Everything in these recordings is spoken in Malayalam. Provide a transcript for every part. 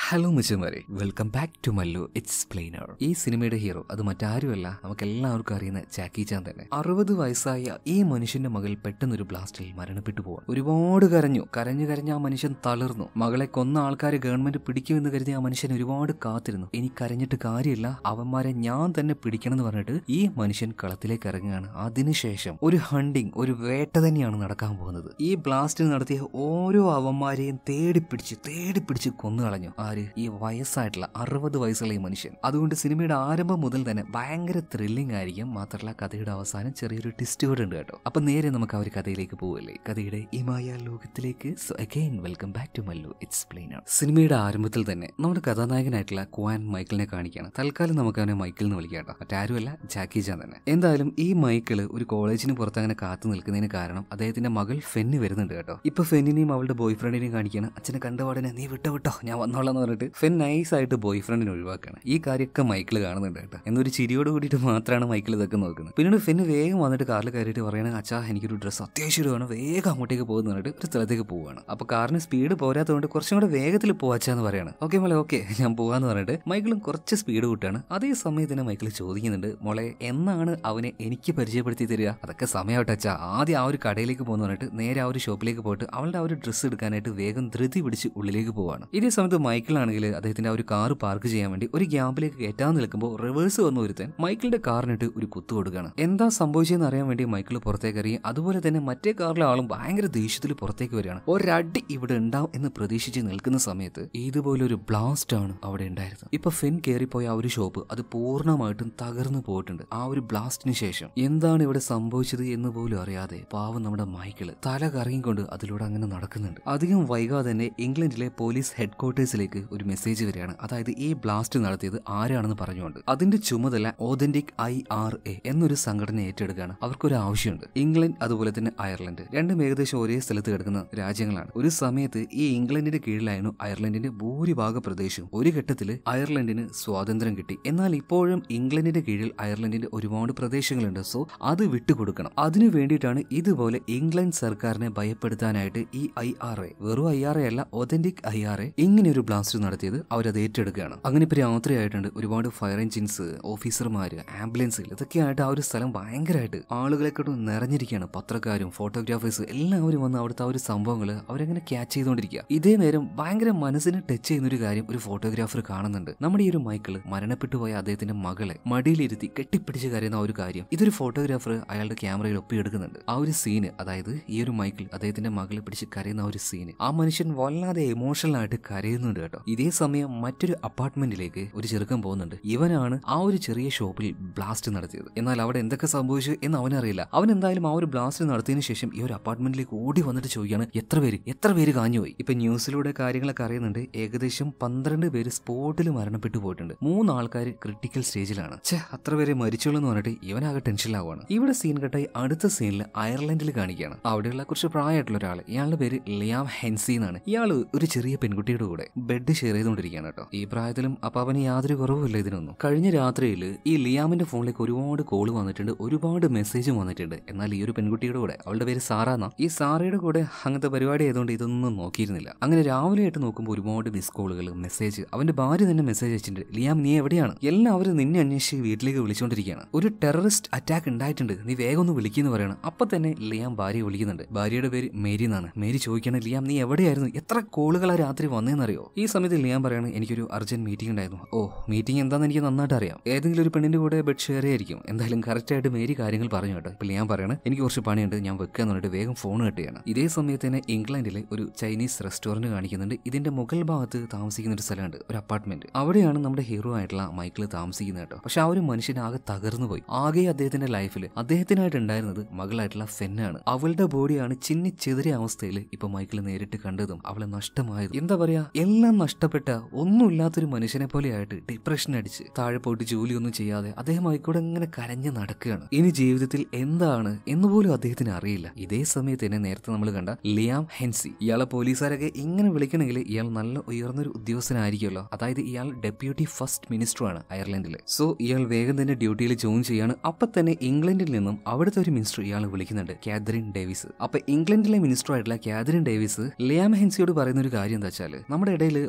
ഹലോ മിച്ചമാരെ welcome back to Mallu explainer ഈ സിനിമയുടെ ഹീറോ അത് മറ്റാരുമല്ല നമുക്ക് എല്ലാവർക്കും അറിയുന്ന ജാക്കി ചാൻ തന്നെ അറുപത് വയസ്സായ ഈ മനുഷ്യന്റെ മകൾ പെട്ടെന്നൊരു ബ്ലാസ്റ്റിൽ മരണപ്പെട്ടു പോവാൻ ഒരുപാട് കരഞ്ഞു കരഞ്ഞു കരഞ്ഞ ആ മനുഷ്യൻ തളർന്നു മകളെ കൊന്ന ആൾക്കാരെ ഗവൺമെന്റ് പിടിക്കുമെന്ന് കരുതി ആ മനുഷ്യൻ ഒരുപാട് കാത്തിരുന്നു ഇനി കരഞ്ഞിട്ട് കാര്യമില്ല അവന്മാരെ ഞാൻ തന്നെ പിടിക്കണം എന്ന് പറഞ്ഞിട്ട് ഈ മനുഷ്യൻ കളത്തിലേക്ക് ഇറങ്ങുകയാണ് അതിനുശേഷം ഒരു ഹണ്ടിങ് ഒരു വേട്ട തന്നെയാണ് നടക്കാൻ പോകുന്നത് ഈ ബ്ലാസ്റ്റ് നടത്തിയ ഓരോ അവന്മാരെയും തേടിപ്പിടിച്ച് തേടിപ്പിടിച്ച് കൊന്നു കളഞ്ഞു ആര് ഈ വയസ്സായിട്ടുള്ള അറുപത് വയസ്സുള്ള ഈ മനുഷ്യൻ അതുകൊണ്ട് സിനിമയുടെ ആരംഭം മുതൽ തന്നെ ഭയങ്കര ത്രില്ലിംഗ് ആയിരിക്കും മാത്രമല്ല കഥയുടെ അവസാനം ചെറിയൊരു ട്വിസ്റ്റ് കൂടെ ഉണ്ട് കേട്ടോ അപ്പൊ നേരെ നമുക്ക് ആ ഒരു കഥയിലേക്ക് പോവല്ലേ കഥയുടെ ഈ മായ ലോകത്തിലേക്ക് so again welcome back to Mallu explainer സിനിമയുടെ ആരംഭത്തിൽ തന്നെ നമ്മുടെ കഥാനായകനായിട്ടുള്ള ക്വാൻ മൈക്കിളിനെ കാണിക്കുകയാണ് തൽക്കാലം നമുക്ക് അവനെ മൈക്കിൾ എന്ന് വിളിക്കാം കേട്ടോ മറ്റാരുമല്ല ജാക്കി ചാൻ തന്നെ എന്തായാലും ഈ മൈക്കിള് ഒരു കോളേജിന് പുറത്ത് അങ്ങനെ കാത്തു നിൽക്കുന്നതിന് കാരണം അദ്ദേഹത്തിന്റെ മകൾ ഫെന്നി വരുന്നുണ്ട് കേട്ടോ ഇപ്പൊ ഫെന്നിനെയും അവളുടെ ബോയ് ഫ്രണ്ടിനെയും കാണിക്കുകയാണ് അച്ഛനെ കണ്ടപാടനെ നീ വിട്ടോ വിട്ടോ ഞാൻ വന്നോളാം എന്ന് പറഞ്ഞിട്ട് ഫെൻ നൈസ് ആയിട്ട് ബോയ് ഫ്രണ്ടിനെ ഒഴിവാക്കുകയാണ് ഈ കാര്യമൊക്കെ മൈക്കിൾ കാണുന്നുണ്ട് കേട്ടോ എന്നൊരു ചിരിയോട് കൂടിയിട്ട് മാത്രമാണ് മൈക്കിൾ ഇതൊക്കെ നോക്കുന്നത് പിന്നീട് ഫെന്ന് വേഗം വന്നിട്ട് കാറിൽ കയറിയിട്ട് പറയണ അച്ഛാ എനിക്കൊരു ഡ്രസ്സ് അത്യാവശ്യം ഇടുവാണ് വേഗം അങ്ങോട്ടേക്ക് പോകുന്നു പറഞ്ഞിട്ട് ഒരു സ്ഥലത്തേക്ക് പോവുകയാണ് അപ്പൊ കാറിന് സ്പീഡ് പോരാത്തതുകൊണ്ട് കുറച്ചും കൂടെ വേഗത്തിൽ പോവാച്ചാന്ന് പറയാണ് ഓക്കെ മോളെ ഓക്കെ ഞാൻ പോവാന്ന് പറഞ്ഞിട്ട് മൈക്കിളും കുറച്ച് സ്പീഡ് കൂട്ടാണ് അതേ സമയത്ത് തന്നെ മൈക്കിൾ ചോദിക്കുന്നുണ്ട് മോളെ എന്നാണ് അവനെ എനിക്ക് പരിചയപ്പെടുത്തി തരിക അതൊക്കെ സമയമായിട്ട് അച്ഛാ ആദ്യം ആ ഒരു കടയിലേക്ക് പോകുന്ന പറഞ്ഞിട്ട് നേരെ ആ ഒരു ഷോപ്പിലേക്ക് പോയിട്ട് അവളുടെ ആ ഒരു ഡ്രസ്സ് എടുക്കാനായിട്ട് വേഗം ധൃതി പിടിച്ച് ഉള്ളിലേക്ക് പോവാണ് ഇതേ സമയത്ത് മൈക്കിളാണെങ്കിൽ അദ്ദേഹത്തിന്റെ ആ ഒരു കാർ പാർക്ക് ചെയ്യാൻ വേണ്ടി ഒരു ഗ്യാപ്പിലേക്ക് കയറ്റാൻ നിൽക്കുമ്പോൾ റിവേഴ്സ് വന്ന ഒരുത്തൻ മൈക്കിളിന്റെ കാറിനിട്ട് ഒരു കുത്തു കൊടുക്കുകയാണ് എന്താ സംഭവിച്ചതെന്ന് അറിയാൻ വേണ്ടി മൈക്കിൾ പുറത്തേക്ക് ഇറങ്ങി അതുപോലെ തന്നെ മറ്റേ കാറിലെ ആളും ഭയങ്കര ദേഷ്യത്തിൽ പുറത്തേക്ക് വരികയാണ് ഒരടി ഇവിടെ ഉണ്ടാവും എന്ന് പ്രതീക്ഷിച്ച് നിൽക്കുന്ന സമയത്ത് ഇതുപോലെ ഒരു ബ്ലാസ്റ്റ് ആണ് അവിടെ ഉണ്ടായിരുന്നത് ഇപ്പൊ ഫെൻ കയറിപ്പോയ ആ ഒരു ഷോപ്പ് അത് പൂർണ്ണമായിട്ടും തകർന്നു പോയിട്ടുണ്ട് ആ ഒരു ബ്ലാസ്റ്റിന് ശേഷം എന്താണ് ഇവിടെ സംഭവിച്ചത് എന്ന് പോലും അറിയാതെ പാവം നമ്മുടെ മൈക്കിള് തല കറങ്ങിക്കൊണ്ട് അതിലൂടെ അങ്ങനെ നടക്കുന്നുണ്ട് അധികം വൈകാതെ തന്നെ ഇംഗ്ലണ്ടിലെ പോലീസ് ഹെഡ്ക്വാർട്ടേഴ്സിലേക്ക് ഒരു മെസ്സേജ് വരികയാണ് അതായത് ഈ ബ്ലാസ്റ്റ് നടത്തിയത് ആരാണെന്ന് പറഞ്ഞുകൊണ്ട് അതിന്റെ ചുമതല ഓതന്റിക് ഐ ആർ എ എന്നൊരു സംഘടന ഏറ്റെടുക്കുകയാണ് അവർക്കൊരു ആവശ്യമുണ്ട് ഇംഗ്ലണ്ട് അതുപോലെ തന്നെ അയർലൻഡ് രണ്ടും ഏകദേശം ഒരേ സ്ഥലത്ത് കിടക്കുന്ന രാജ്യങ്ങളാണ് ഒരു സമയത്ത് ഈ ഇംഗ്ലണ്ടിന്റെ കീഴിലായിരുന്നു അയർലൻഡിന്റെ ഭൂരിഭാഗ പ്രദേശവും ഒരു ഘട്ടത്തിൽ അയർലൻഡിന് സ്വാതന്ത്ര്യം കിട്ടി എന്നാൽ ഇപ്പോഴും ഇംഗ്ലണ്ടിന്റെ കീഴിൽ അയർലൻഡിന്റെ ഒരുപാട് പ്രദേശങ്ങളുണ്ട് സോ അത് വിട്ടുകൊടുക്കണം അതിനു വേണ്ടിയിട്ടാണ് ഇതുപോലെ ഇംഗ്ലണ്ട് സർക്കാരിനെ ഭയപ്പെടുത്താനായിട്ട് ഈ ഐ ആർ എ വെറും ഐ ആർ എ അല്ല ഒതന്റിക് ഐ ആർ എ ഇങ്ങനെ ഒരു ബ്ലാസ്റ്റ് നടത്തിയത് അവരത് ഏറ്റെടുക്കുകയാണ് അങ്ങനെ ഇപ്പൊ രാത്രിയായിട്ടുണ്ട് ഒരുപാട് ഫയർ എഞ്ചിൻസ് ഓഫീസർമാര് ആംബുലൻസുകൾ ഇതൊക്കെയായിട്ട് ആ ഒരു സ്ഥലം ഭയങ്കരമായിട്ട് ആളുകളെ കൊണ്ട് നിറഞ്ഞിരിക്കുകയാണ് പത്രക്കാരും ഫോട്ടോഗ്രാഫേഴ്സും എല്ലാവരും വന്ന് അവിടുത്തെ ആ ഒരു സംഭവങ്ങൾ അവരെങ്ങനെ ക്യാച്ച് ചെയ്തുകൊണ്ടിരിക്കുക ഇതേ നേരം ഭയങ്കര മനസ്സിന് ടച്ച് ചെയ്യുന്ന ഒരു കാര്യം ഒരു ഫോട്ടോഗ്രാഫർ കാണുന്നുണ്ട് നമ്മുടെ ഈ ഒരു മൈക്കിള് മരണപ്പെട്ടു പോയ അദ്ദേഹത്തിന്റെ മകളെ മടിയിലിരുത്തി കെട്ടിപ്പിടിച്ച് കരയുന്ന ആ ഒരു കാര്യം ഇതൊരു ഫോട്ടോഗ്രാഫർ അയാളുടെ ക്യാമറയിൽ ഒപ്പിയെടുക്കുന്നുണ്ട് ആ ഒരു സീന് അതായത് ഈ ഒരു മൈക്കിൾ അദ്ദേഹത്തിന്റെ മകളെ പിടിച്ച് കരയുന്ന ആ ഒരു സീന് ആ മനുഷ്യൻ വല്ലാതെ എമോഷണൽ ആയിട്ട് കരയുന്നുണ്ട് കേട്ടോ ഇതേ സമയം മറ്റൊരു അപ്പാർട്ട്മെന്റിലേക്ക് ഒരു ചെറുക്കൻ പോകുന്നുണ്ട് ഇവനാണ് ആ ഒരു ചെറിയ ഷോപ്പിൽ ബ്ലാസ്റ്റ് നടത്തിയത് എന്നാൽ അവിടെ എന്തൊക്കെ സംഭവിച്ചു എന്ന് അവനറിയില്ല അവൻ എന്തായാലും ആ ഒരു ബ്ലാസ്റ്റ് നടത്തിയതിനു ശേഷം ഈ ഒരു അപ്പാർട്ട്മെന്റിലേക്ക് ഓടി വന്നിട്ട് ചോദിക്കുകയാണ് എത്ര പേര് എത്ര പേര് കാഞ്ഞുപോയി ഇപ്പൊ ന്യൂസിലൂടെ കാര്യങ്ങളൊക്കെ അറിയുന്നുണ്ട് ഏകദേശം പന്ത്രണ്ട് പേര് സ്പോട്ടിൽ മരണപ്പെട്ടു പോയിട്ടുണ്ട് മൂന്ന് ആൾക്കാർ ക്രിട്ടിക്കൽ സ്റ്റേജിലാണ് ഛേ അത്ര പേരെ മരിച്ചോളൂ എന്ന് പറഞ്ഞിട്ട് ഇവനാകെ ടെൻഷനിലാവുകയാണ് ഇവിടെ സീൻ കട്ടായി അടുത്ത സീനിൽ അയർലൻഡിൽ കാണിക്കുകയാണ് അവിടെയുള്ള കുറച്ച് പ്രായമായിട്ടുള്ള ഒരാൾ ഇയാളുടെ പേര് ലിയാം ഹെൻസി എന്നാണ് ഇയാൾ ഒരു ചെറിയ പെൺകുട്ടിയുടെ കൂടെ ബെഡ് ഷെയർ ചെയ്തുകൊണ്ടിരിക്കുകയാണ് കേട്ടോ ഈ പ്രായത്തിലും അപ്പൊ അവന് യാതൊരു കുറവുമില്ല ഇതിനൊന്നും കഴിഞ്ഞ രാത്രിയിൽ ഈ ലിയാമിന്റെ ഫോണിലേക്ക് ഒരുപാട് കോൾ വന്നിട്ടുണ്ട് ഒരുപാട് മെസ്സേജും വന്നിട്ടുണ്ട് എന്നാൽ ഈ ഒരു പെൺകുട്ടിയുടെ കൂടെ അവളുടെ പേര് സാറ എന്നാ ഈ സാറയുടെ കൂടെ അങ്ങനത്തെ പരിപാടി ആയതുകൊണ്ട് ഇതൊന്നും നോക്കിയിരുന്നില്ല അങ്ങനെ രാവിലെ ആയിട്ട് നോക്കുമ്പോൾ ഒരുപാട് മിസ് കോളുകൾ മെസ്സേജ് അവന്റെ ഭാര്യ തന്നെ മെസ്സേജ് അയച്ചിട്ടുണ്ട് ലിയാം നീ എവിടെയാണ് എല്ലാവരും നിന്നെ അന്വേഷിച്ച് വീട്ടിലേക്ക് വിളിച്ചുകൊണ്ടിരിക്കുകയാണ് ഒരു ടെററിസ്റ്റ് അറ്റാക്ക് ഉണ്ടായിട്ടുണ്ട് നീ വേഗം ഒന്ന് വിളിക്കുന്നു പറയണം അപ്പൊ തന്നെ ലിയാം ഭാര്യ വിളിക്കുന്നുണ്ട് ഭാര്യയുടെ പേര് മേരി എന്നാണ് മേരി ചോദിക്കണം ലിയാം നീ എവിടെയായിരുന്നു എത്ര കോളുകളാ രാത്രി വന്നേന്നറിയോ ഈ സമയത്ത് ലിയാം പറയണം എനിക്കൊരു അർജന്റ് മീറ്റിംഗ് ഉണ്ടായിരുന്നു ഓ മീറ്റിംഗ് എന്താന്ന് എനിക്ക് നന്നായിട്ട് അറിയാം ഏതെങ്കിലും ഒരു പെണ്ണിന്റെ കൂടെ ബെഡ് ഷെയർ ആയിരിക്കും എന്തായാലും കറക്റ്റ് ആയിട്ട് മേരി കാര്യങ്ങൾ പറഞ്ഞു കേട്ടോ ഇപ്പൊ ലിയാം പറയണം എനിക്ക് കുറച്ച് പണിയുണ്ട് ഞാൻ വെക്കാന്ന് പറഞ്ഞിട്ട് വേഗം ഫോൺ കിട്ടുകയാണ് ഇതേ സമയത്ത് തന്നെ ഇംഗ്ലണ്ടിലെ ഒരു ചൈനീസ് റെസ്റ്റോറന്റ് കാണിക്കുന്നുണ്ട് ഇതിന്റെ മുകൾ ഭാഗത്ത് താമസിക്കുന്ന ഒരു സ്ഥലമുണ്ട് ഒരു അപ്പാർട്ട്മെന്റ് അവിടെയാണ് നമ്മുടെ ഹീറോ ആയിട്ടുള്ള മൈക്കിൾ താമസിക്കുന്നത് കേട്ടോ പക്ഷെ ആ ഒരു മനുഷ്യൻ ആകെ തകർന്നു പോയി ആകെ അദ്ദേഹത്തിന്റെ ലൈഫിൽ അദ്ദേഹത്തിനായിട്ട് ഉണ്ടായിരുന്നത് മകളായിട്ടുള്ള ഫെന്നാണ് അവളുടെ ബോഡിയാണ് ചിന്നി ചെതിരിയ അവസ്ഥയിൽ ഇപ്പൊ മൈക്കിൾ നേരിട്ട് കണ്ടതും അവളെ നഷ്ടമായത് എന്താ പറയാ എല്ലാം നഷ്ടപ്പെട്ട ഒന്നുമില്ലാത്തൊരു മനുഷ്യനെ പോലെ ആയിട്ട് ഡിപ്രഷൻ അടിച്ച് താഴെ പോയിട്ട് ജോലിയൊന്നും ചെയ്യാതെ അദ്ദേഹം ആയിക്കൂടെ ഇങ്ങനെ കരഞ്ഞു നടക്കുകയാണ് ഇനി ജീവിതത്തിൽ എന്താണ് എന്ന് പോലും അദ്ദേഹത്തിന് അറിയില്ല ഇതേ സമയത്ത് തന്നെ നേരത്തെ നമ്മൾ കണ്ട ലിയാം ഹെൻസി ഇയാളെ പോലീസുകാരൊക്കെ ഇങ്ങനെ വിളിക്കണമെങ്കിൽ ഇയാൾ നല്ല ഉയർന്നൊരു ഉദ്യോഗസ്ഥനായിരിക്കുമല്ലോ അതായത് ഇയാൾ ഡെപ്യൂട്ടി ഫസ്റ്റ് മിനിസ്റ്ററാണ് അയർലൻഡിലെ സോ ഇയാൾ വേഗം തന്നെ ഡ്യൂട്ടിയിൽ ജോയിൻ ചെയ്യാണ് അപ്പൊ തന്നെ ഇംഗ്ലണ്ടിൽ നിന്നും അവിടുത്തെ ഒരു മിനിസ്റ്റർ ഇയാൾ വിളിക്കുന്നുണ്ട് കാതറിൻ ഡേവിസ് അപ്പൊ ഇംഗ്ലണ്ടിലെ മിനിസ്റ്റർ ആയിട്ടുള്ള കാതറിൻ ഡേവിസ് ലിയാം ഹെൻസിയോട് പറയുന്ന ഒരു കാര്യം എന്താ വെച്ചാൽ നമ്മുടെ ഇടയിൽ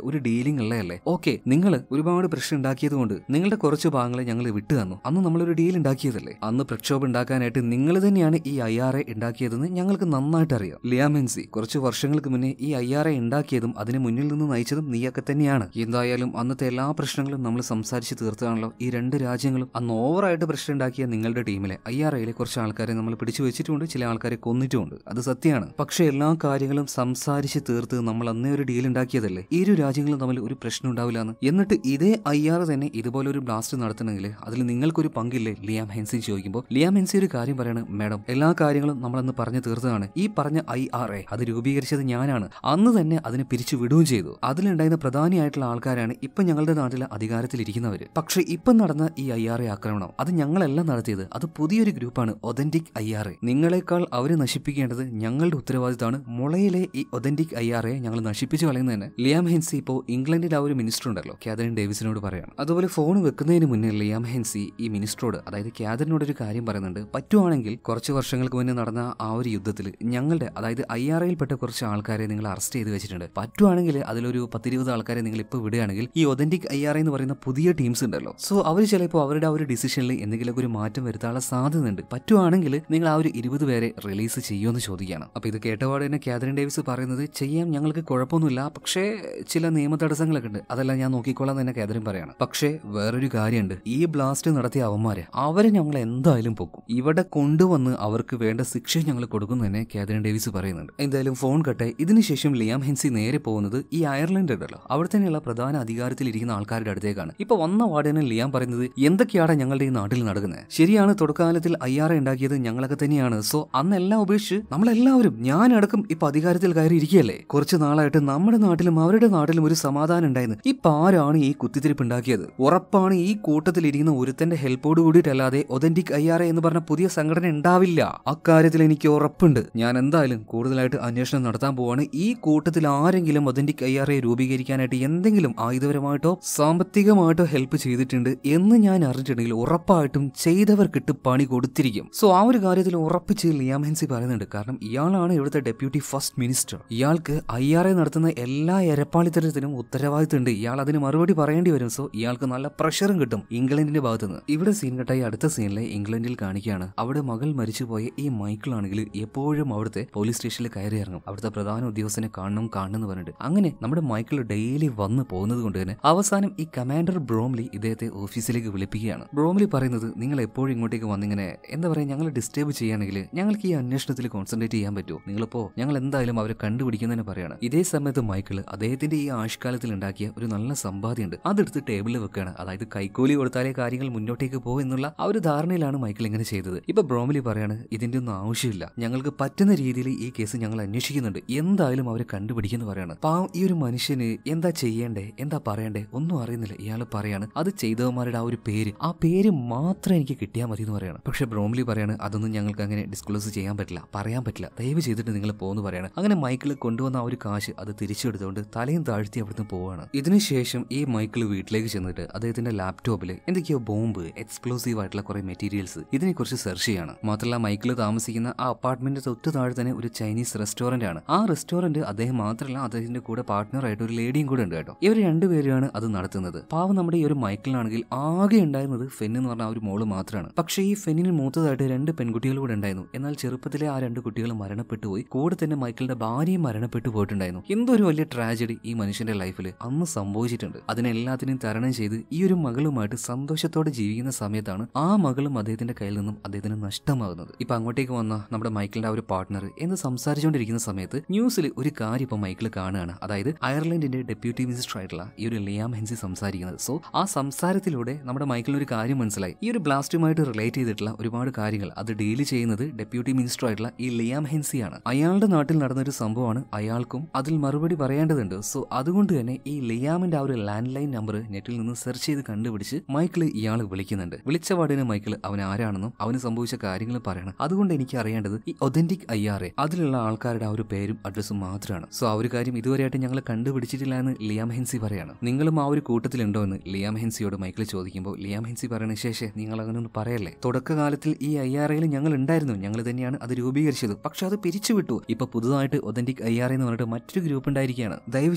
ഒരു ഡീലിംഗ് ഉള്ളതല്ലേ ഓക്കെ നിങ്ങൾ ഒരുപാട് പ്രശ്നം ഉണ്ടാക്കിയത് കൊണ്ട് നിങ്ങളുടെ കുറച്ച് ഭാഗങ്ങളെ ഞങ്ങൾ വിട്ടു തന്നു അന്ന് നമ്മളൊരു ഡീൽ ഉണ്ടാക്കിയതല്ലേ അന്ന് പ്രക്ഷോഭം ഉണ്ടാക്കാനായിട്ട് നിങ്ങൾ തന്നെയാണ് ഈ ഐ ആർ എ ഉണ്ടാക്കിയതെന്ന് ഞങ്ങൾക്ക് നന്നായിട്ട് അറിയാം ലിയാമെൻസി കുറച്ച് വർഷങ്ങൾക്ക് മുന്നേ ഈ ഐ ആർ എ ഉണ്ടാക്കിയതും അതിന് മുന്നിൽ നിന്ന് നയിച്ചതും നീയൊക്കെ തന്നെയാണ് എന്തായാലും അന്നത്തെ എല്ലാ പ്രശ്നങ്ങളും നമ്മൾ സംസാരിച്ച് തീർത്തതാണല്ലോ ഈ രണ്ട് രാജ്യങ്ങളും അന്ന് ഓവറായിട്ട് പ്രശ്നം ഉണ്ടാക്കിയ നിങ്ങളുടെ ടീമിലെ ഐ ആർ ഐയിലെ കുറച്ച് ആൾക്കാരെ നമ്മൾ പിടിച്ചു വെച്ചിട്ടുമുണ്ട് ചില ആൾക്കാരെ കൊന്നിട്ടുമുണ്ട് അത് സത്യമാണ് പക്ഷെ എല്ലാ കാര്യങ്ങളും സംസാരിച്ച് തീർത്ത് നമ്മൾ അന്നേ ഒരു ഡീൽ ഉണ്ടാക്കിയതല്ലേ ഈ ഇരു രാജ്യങ്ങളും തമ്മിൽ ഒരു പ്രശ്നം ഉണ്ടാവില്ല എന്ന് എന്നിട്ട് ഇതേ ഐ ആർ തന്നെ ഇതുപോലെ ഒരു ബ്ലാസ്റ്റ് നടത്തണമെങ്കിൽ അതിൽ നിങ്ങൾക്കൊരു പങ്കില്ലേ ലിയാം ഹെൻസി ചോദിക്കുമ്പോൾ ലിയാം ഹെൻസി ഒരു കാര്യം പറയാണ് മാഡം എല്ലാ കാര്യങ്ങളും നമ്മൾ അന്ന് പറഞ്ഞു തീർത്തതാണ് ഈ പറഞ്ഞ ഐ ആർ എ അത് രൂപീകരിച്ചത് ഞാനാണ് അന്ന് തന്നെ അതിനെ പിരിച്ചു വിടുകയും ചെയ്തു അതിലുണ്ടായിരുന്ന പ്രധാനിയായിട്ടുള്ള ആൾക്കാരാണ് ഇപ്പൊ ഞങ്ങളുടെ നാട്ടിലെ അധികാരത്തിലിരിക്കുന്നവര് പക്ഷെ ഇപ്പം നടന്ന ഈ ഐ ആർ എ ആക്രമണം അത് ഞങ്ങളെല്ലാം നടത്തിയത് അത് പുതിയൊരു ഗ്രൂപ്പാണ് ഒതന്റിക് ഐ ആർ എ നിങ്ങളെക്കാൾ അവരെ നശിപ്പിക്കേണ്ടത് ഞങ്ങളുടെ ഉത്തരവാദിത്തമാണ് മുളയിലെ ഈ ഒതന്റിക് ഐ ആർ എ ഞങ്ങൾ നശിപ്പിച്ചു കളയുന്നത് തന്നെ ലിയാം ഹെൻസി ഇപ്പോൾ ഇംഗ്ലണ്ടിൽ ആ ഒരു മിനിസ്റ്റർ ഉണ്ടല്ലോ കാതറിൻ ഡേവിസിനോട് പറയാണ് അതുപോലെ ഫോൺ വെക്കുന്നതിന് മുന്നേ ലിയാം ഹെൻസി ഈ മിനിസ്റ്ററോട് അതായത് കാതറിനോട് ഒരു കാര്യം പറയുന്നുണ്ട് പറ്റുവാണെങ്കിൽ കുറച്ച് വർഷങ്ങൾക്ക് മുന്നേ നടന്ന ആ ഒരു യുദ്ധത്തിൽ ഞങ്ങളുടെ അതായത് ഐ ആർ ഐയിൽപ്പെട്ട കുറച്ച് ആൾക്കാരെ നിങ്ങൾ അറസ്റ്റ് ചെയ്ത് വെച്ചിട്ടുണ്ട് പറ്റുവാണെങ്കിൽ അതിലൊരു പത്തിരുപത് ആൾക്കാരെ നിങ്ങൾ ഇപ്പോൾ വിടുകയാണെങ്കിൽ ഈ ഒതന്റിക് ഐ ആർ എന്ന് പറയുന്ന പുതിയ ടീംസ് ഉണ്ടല്ലോ സോ അവർ ചിലപ്പോൾ അവരുടെ ആ ഒരു ഡിസിഷനിൽ എന്തെങ്കിലുമൊക്കെ ഒരു മാറ്റം വരുത്താനുള്ള സാധ്യതയുണ്ട് പറ്റുവാണെങ്കിൽ നിങ്ങൾ ആ ഒരു ഇരുപത് പേരെ റിലീസ് ചെയ്യുമെന്ന് ചോദിക്കുകയാണ് അപ്പൊ ഇത് കേട്ടപാട് തന്നെ കാതറിൻ ഡേവിസ് പറയുന്നത് ചെയ്യാം ഞങ്ങൾക്ക് കുഴപ്പമൊന്നുമില്ല പക്ഷേ ചില നിയമ തടസ്സങ്ങളൊക്കെ ഉണ്ട് അതെല്ലാം ഞാൻ നോക്കിക്കോളാം എന്ന് തന്നെ കാതറിൻ പറയാണ് പക്ഷേ വേറൊരു കാര്യമുണ്ട് ഈ ബ്ലാസ്റ്റ് നടത്തിയ അവന്മാരെ അവരെ ഞങ്ങൾ എന്തായാലും പൊക്കും ഇവിടെ കൊണ്ടുവന്ന് അവർക്ക് വേണ്ട ശിക്ഷ ഞങ്ങൾ കൊടുക്കും തന്നെ കാതറിൻ ഡേവിസ് പറയുന്നുണ്ട് എന്തായാലും ഫോൺ കട്ടെ ഇതിനുശേഷം ലിയാം ഹെൻസി നേരെ പോകുന്നത് ഈ അയർലൻഡ് ഉണ്ടല്ലോ അവിടെ തന്നെയുള്ള പ്രധാന അധികാരത്തിലിരിക്കുന്ന ആൾക്കാരുടെ അടുത്തേക്കാണ് ഇപ്പൊ വന്ന വാർഡനും ലിയാം പറയുന്നത് എന്തൊക്കെയാണ് ഞങ്ങളുടെ ഈ നാട്ടിൽ നടക്കുന്നത് ശരിയാണ് തുടക്കകാലത്തിൽ ഐ ആർ ഉണ്ടാക്കിയത് ഞങ്ങളൊക്കെ തന്നെയാണ് സോ അന്നെല്ലാം ഉപേക്ഷിച്ച് നമ്മളെല്ലാവരും ഞാനടക്കം ഇപ്പൊ അധികാരത്തിൽ കയറി ഇരിക്കുകയല്ലേ കുറച്ച് നാളായിട്ട് നമ്മുടെ നാട്ടിലും അവരുടെ നാട്ടിലും ഒരു സമാധാനം ഉണ്ടായിരുന്നു ഇപ്പൊ ആരാണ് ഈ കുത്തിത്തിരിപ്പ് ഉണ്ടാക്കിയത് ഉറപ്പാണ് ഈ കൂട്ടത്തിൽ ഇരിക്കുന്ന ഒരുത്തന്റെ ഹെൽപ്പോട് കൂടിയിട്ടല്ലാതെ ഒതന്റിക് ഐ ആർ എന്ന് പറഞ്ഞ പുതിയ സംഘടന ഉണ്ടാവില്ല അക്കാര്യത്തിൽ എനിക്ക് ഉറപ്പുണ്ട് ഞാൻ എന്തായാലും കൂടുതലായിട്ട് അന്വേഷണം നടത്താൻ പോവാണ് ഈ കൂട്ടത്തിൽ ആരെങ്കിലും ഒതന്റിക് ഐ ആർ രൂപീകരിക്കാനായിട്ട് എന്തെങ്കിലും ആയുധപരമായിട്ടോ സാമ്പത്തികമായിട്ടോ ഹെൽപ്പ് ചെയ്തിട്ടുണ്ട് എന്ന് ഞാൻ അറിഞ്ഞിട്ടുണ്ടെങ്കിൽ ഉറപ്പായിട്ടും ചെയ്തവർക്കിട്ട് പണി കൊടുത്തിരിക്കും സോ ആ ഒരു കാര്യത്തിൽ ഉറപ്പിച്ച് ലിയാം ഹെൻസി പറയുന്നുണ്ട് കാരണം ഇയാളാണ് ഇവിടുത്തെ ഡെപ്യൂട്ടി ഫസ്റ്റ് മിനിസ്റ്റർ ഇയാൾക്ക് ഐ ആർ എ നടത്തുന്ന എല്ലാ എരപ്പാളിത്തരത്തിനും ഉത്തരവാദിത്തമുണ്ട് ഇയാൾ അതിന് മറുപടി പറയേണ്ടി വരും സോ ഇയാൾക്ക് നല്ല പ്രഷറും കിട്ടും ഇംഗ്ലണ്ടിന്റെ ഭാഗത്ത് നിന്ന് ഇവിടെ സീൻ കട്ടായി അടുത്ത സീനിലെ ഇംഗ്ലണ്ടിൽ കാണിക്കുകയാണ് അവിടെ മകൾ മരിച്ചുപോയ ഈ മൈക്കിൾ ആണെങ്കിൽ എപ്പോഴും അവിടുത്തെ പോലീസ് സ്റ്റേഷനിൽ കയറി ഇറങ്ങും അവിടുത്തെ പ്രധാന ഉദ്യോഗസ്ഥനെ കാണണം കാണണം എന്ന് പറഞ്ഞിട്ട് അങ്ങനെ നമ്മുടെ മൈക്കിൾ ഡെയിലി വന്ന് പോകുന്നത് കൊണ്ട് തന്നെ അവസാനം ഈ കമാൻഡർ ബ്രോംലി ഇദ്ദേഹത്തെ ഓഫീസിലേക്ക് വിളിപ്പിക്കുകയാണ് ബ്രോംലി പറയുന്നത് നിങ്ങൾ എപ്പോഴും ഇങ്ങോട്ടേക്ക് വന്നിങ്ങനെ എന്താ പറയാ ഞങ്ങൾ ഡിസ്റ്റർബ് ചെയ്യുകയാണെങ്കിൽ ഞങ്ങൾക്ക് ഈ അന്വേഷണത്തിൽ കോൺസെൻട്രേറ്റ് ചെയ്യാൻ പറ്റുമോ നിങ്ങളിപ്പോ ഞങ്ങൾ എന്തായാലും അവരെ കണ്ടുപിടിക്കുന്നതിന് പറയാണ് ഇതേ സമയത്ത് മൈക്കിൾ അദ്ദേഹത്തിന്റെ ഈ ആഷ്കാലത്തിൽ ഉണ്ടാക്കിയ ഒരു നല്ല സമ്പാദ്യമുണ്ട് അതെടുത്ത് ടേബിളിൽ വെക്കുകയാണ് അതായത് കൈക്കൂലി കൊടുത്താലേ കാര്യങ്ങൾ മുന്നോട്ടേക്ക് പോകും എന്നുള്ള ആ ഒരു ധാരണയിലാണ് മൈക്കിൾ ഇങ്ങനെ ചെയ്തത് ഇപ്പൊ ബ്രോമിലി പറയാണ് ഇതിന്റെ ഒന്നും ആവശ്യമില്ല ഞങ്ങൾക്ക് പറ്റുന്ന രീതിയിൽ ഈ കേസ് ഞങ്ങൾ അന്വേഷിക്കുന്നുണ്ട് എന്തായാലും അവരെ കണ്ടുപിടിക്കുന്നു പറയാണ് പാവം ഈ ഒരു മനുഷ്യന് എന്താ ചെയ്യേണ്ടേ എന്താ പറയണ്ടേ ഒന്നും അറിയുന്നില്ല ഇയാൾ പറയാണ് അത് ചെയ്തവന്മാരുടെ ആ ഒരു പേര് ആ പേര് മാത്രം എനിക്ക് കിട്ടിയാൽ മതി എന്ന് പറയാണ് പക്ഷെ ബ്രോംലി പറയാണ് അതൊന്നും ഞങ്ങൾക്ക് അങ്ങനെ ഡിസ്ക്ലോസ് ചെയ്യാൻ പറ്റില്ല പറയാൻ പറ്റില്ല ദയവ് ചെയ്തിട്ട് നിങ്ങൾ പോകുന്നു പറയാണ് അങ്ങനെ മൈക്കിൾ കൊണ്ടുവന്ന ആ ഒരു കാശ് അത് തിരിച്ചെടുത്തുകൊണ്ട് തലയും താഴ്ത്തി അവിടുന്ന് പോവാണ് ഇതിനുശേഷം ഈ മൈക്കിൾ വീട്ടിലേക്ക് ചെന്നിട്ട് അദ്ദേഹത്തിന്റെ ലാപ്ടോപ്പിൽ എന്തൊക്കെയോ ബോംബ് എക്സ്പ്ലോസീവ് ആയിട്ടുള്ള കുറെ മെറ്റീരിയൽസ് ഇതിനെക്കുറിച്ച് സെർച്ച് ചെയ്യാണ് മാത്രമല്ല മൈക്കിൾ താമസിക്കുന്ന ആ അപ്പാർട്ട്മെന്റ് തൊട്ട് താഴെ തന്നെ ഒരു ചൈനീസ് റെസ്റ്റോറന്റ് ആണ് ആ റെസ്റ്റോറന്റ് അദ്ദേഹം മാത്രമല്ല അദ്ദേഹത്തിന്റെ കൂടെ പാർട്ട്ണർ ആയിട്ട് ഒരു ലേഡിയും കൂടെ ഉണ്ട് കേട്ടോ ഇവർ രണ്ടുപേരുമാണ് അത് നടത്തുന്നത് പാവം നമ്മുടെ ഈ ഒരു മൈക്കിളിനാണെങ്കിൽ ആകെ ഉണ്ടായിരുന്നത് ഫെൻ എന്ന് പറഞ്ഞ ആ ഒരു മോള് മാത്രമാണ് പക്ഷേ ഈ ഫെന്നിന് മൂത്തതായിട്ട് രണ്ട് പെൺകുട്ടികൾ കൂടെ ഉണ്ടായിരുന്നു എന്നാൽ ചെറുപ്പത്തിലെ ആ രണ്ട് കുട്ടികൾ മരണപ്പെട്ടു പോയി കൂടെ തന്നെ മൈക്കിളിന്റെ ഭാര്യയും മരണപ്പെട്ടു പോയിട്ടുണ്ടായിരുന്നു എന്തോ ഒരു വലിയ ട്രാജഡി ഈ മനുഷ്യന്റെ ലൈഫിൽ അന്ന് സംഭവിച്ചിട്ടുണ്ട് അതിനെല്ലാത്തിനെയും തരണം ചെയ്ത് ഈ ഒരു മകളുമായിട്ട് സന്തോഷത്തോടെ ജീവിക്കുന്ന സമയത്താണ് ആ മകളും അദ്ദേഹത്തിന്റെ കയ്യിൽ നിന്നും അദ്ദേഹത്തിന് നഷ്ടമാകുന്നത് ഇപ്പൊ അങ്ങോട്ടേക്ക് വന്ന നമ്മുടെ മൈക്കിളിന്റെ ആ ഒരു പാർട്ട്ണർ എന്ന് സംസാരിച്ചുകൊണ്ടിരിക്കുന്ന സമയത്ത് ന്യൂസിൽ ഒരു കാര്യം ഇപ്പൊ മൈക്കിൾ കാണുകയാണ് അതായത് അയർലൻഡിന്റെ ഡെപ്യൂട്ടി മിനിസ്റ്റർ ആയിട്ടുള്ള ഈ ഒരു ലിയാം ഹെൻസി സംസാരിക്കുന്നത് സോ ആ സംസാരത്തിലൂടെ നമ്മുടെ മൈക്കിളിന് ഒരു കാര്യം മനസ്സിലായി ഈ ഒരു ബ്ലാസ്റ്റുമായിട്ട് റിലേറ്റ് ചെയ്തിട്ടുള്ള ഒരുപാട് കാര്യങ്ങൾ അത് ഡീൽ ചെയ്യുന്നത് ഡെപ്യൂട്ടി മിനിസ്റ്റർ ആയിട്ടുള്ള ഈ ലിയാം ഹെൻസിയാണ് അയാളുടെ നാട്ടിൽ നടന്ന ഒരു സംഭവമാണ് അയാൾക്കും അതിൽ മറുപടി പറയേണ്ടതുണ്ട് സോ അതുകൊണ്ട് തന്നെ ഈ ലിയാമിന്റെ ആ ഒരു ലാൻഡ് ലൈൻ നമ്പർ നെറ്റിൽ നിന്ന് സെർച്ച് ചെയ്ത് കണ്ടുപിടിച്ച് മൈക്കിൾ ഇയാൾ വിളിക്കുന്നുണ്ട് വിളിച്ച പാടിന് മൈക്കിൾ അവൻ ആരാണെന്നും അവന് സംഭവിച്ച കാര്യങ്ങൾ പറയണം അതുകൊണ്ട് എനിക്ക് അറിയേണ്ടത് ഈ ഒതന്റിക് ഐ ആർ എ അതിലുള്ള ആൾക്കാരുടെ ആ ഒരു പേരും അഡ്രസ്സും മാത്രമാണ് സോ ആ ഒരു കാര്യം ഇതുവരെയായിട്ട് ഞങ്ങൾ കണ്ടുപിടിച്ചിട്ടില്ല എന്ന് ലിയാം ഹെൻസി പറയാണ് നിങ്ങളും ആ ഒരു കൂട്ടത്തിലുണ്ടോ എന്ന് ലിയാം ഹെൻസിയോട് മൈക്കിൾ ചോദിക്കുമ്പോൾ ലിയാം ഹെൻസി പറയണ ശേഷം നിങ്ങൾ അങ്ങനെ ഒന്ന് പറയല്ലേ തുടക്കകാലത്തിൽ ഈ ഐ ആർ എയിൽ ഞങ്ങൾ ഉണ്ടായിരുന്നു ഞങ്ങൾ തന്നെയാണ് അത് രൂപീകരിച്ചത് പക്ഷെ അത് പിരിച്ചുവിട്ടു ഇപ്പൊ പുതുതായിട്ട് ഒതന്റിക് ഐ ആർ എന്ന് പറഞ്ഞിട്ട് മറ്റൊരു ഗ്രൂപ്പ് ഉണ്ടായിരിക്കുകയാണ് ദയവ് ചെയ്തിട്ട്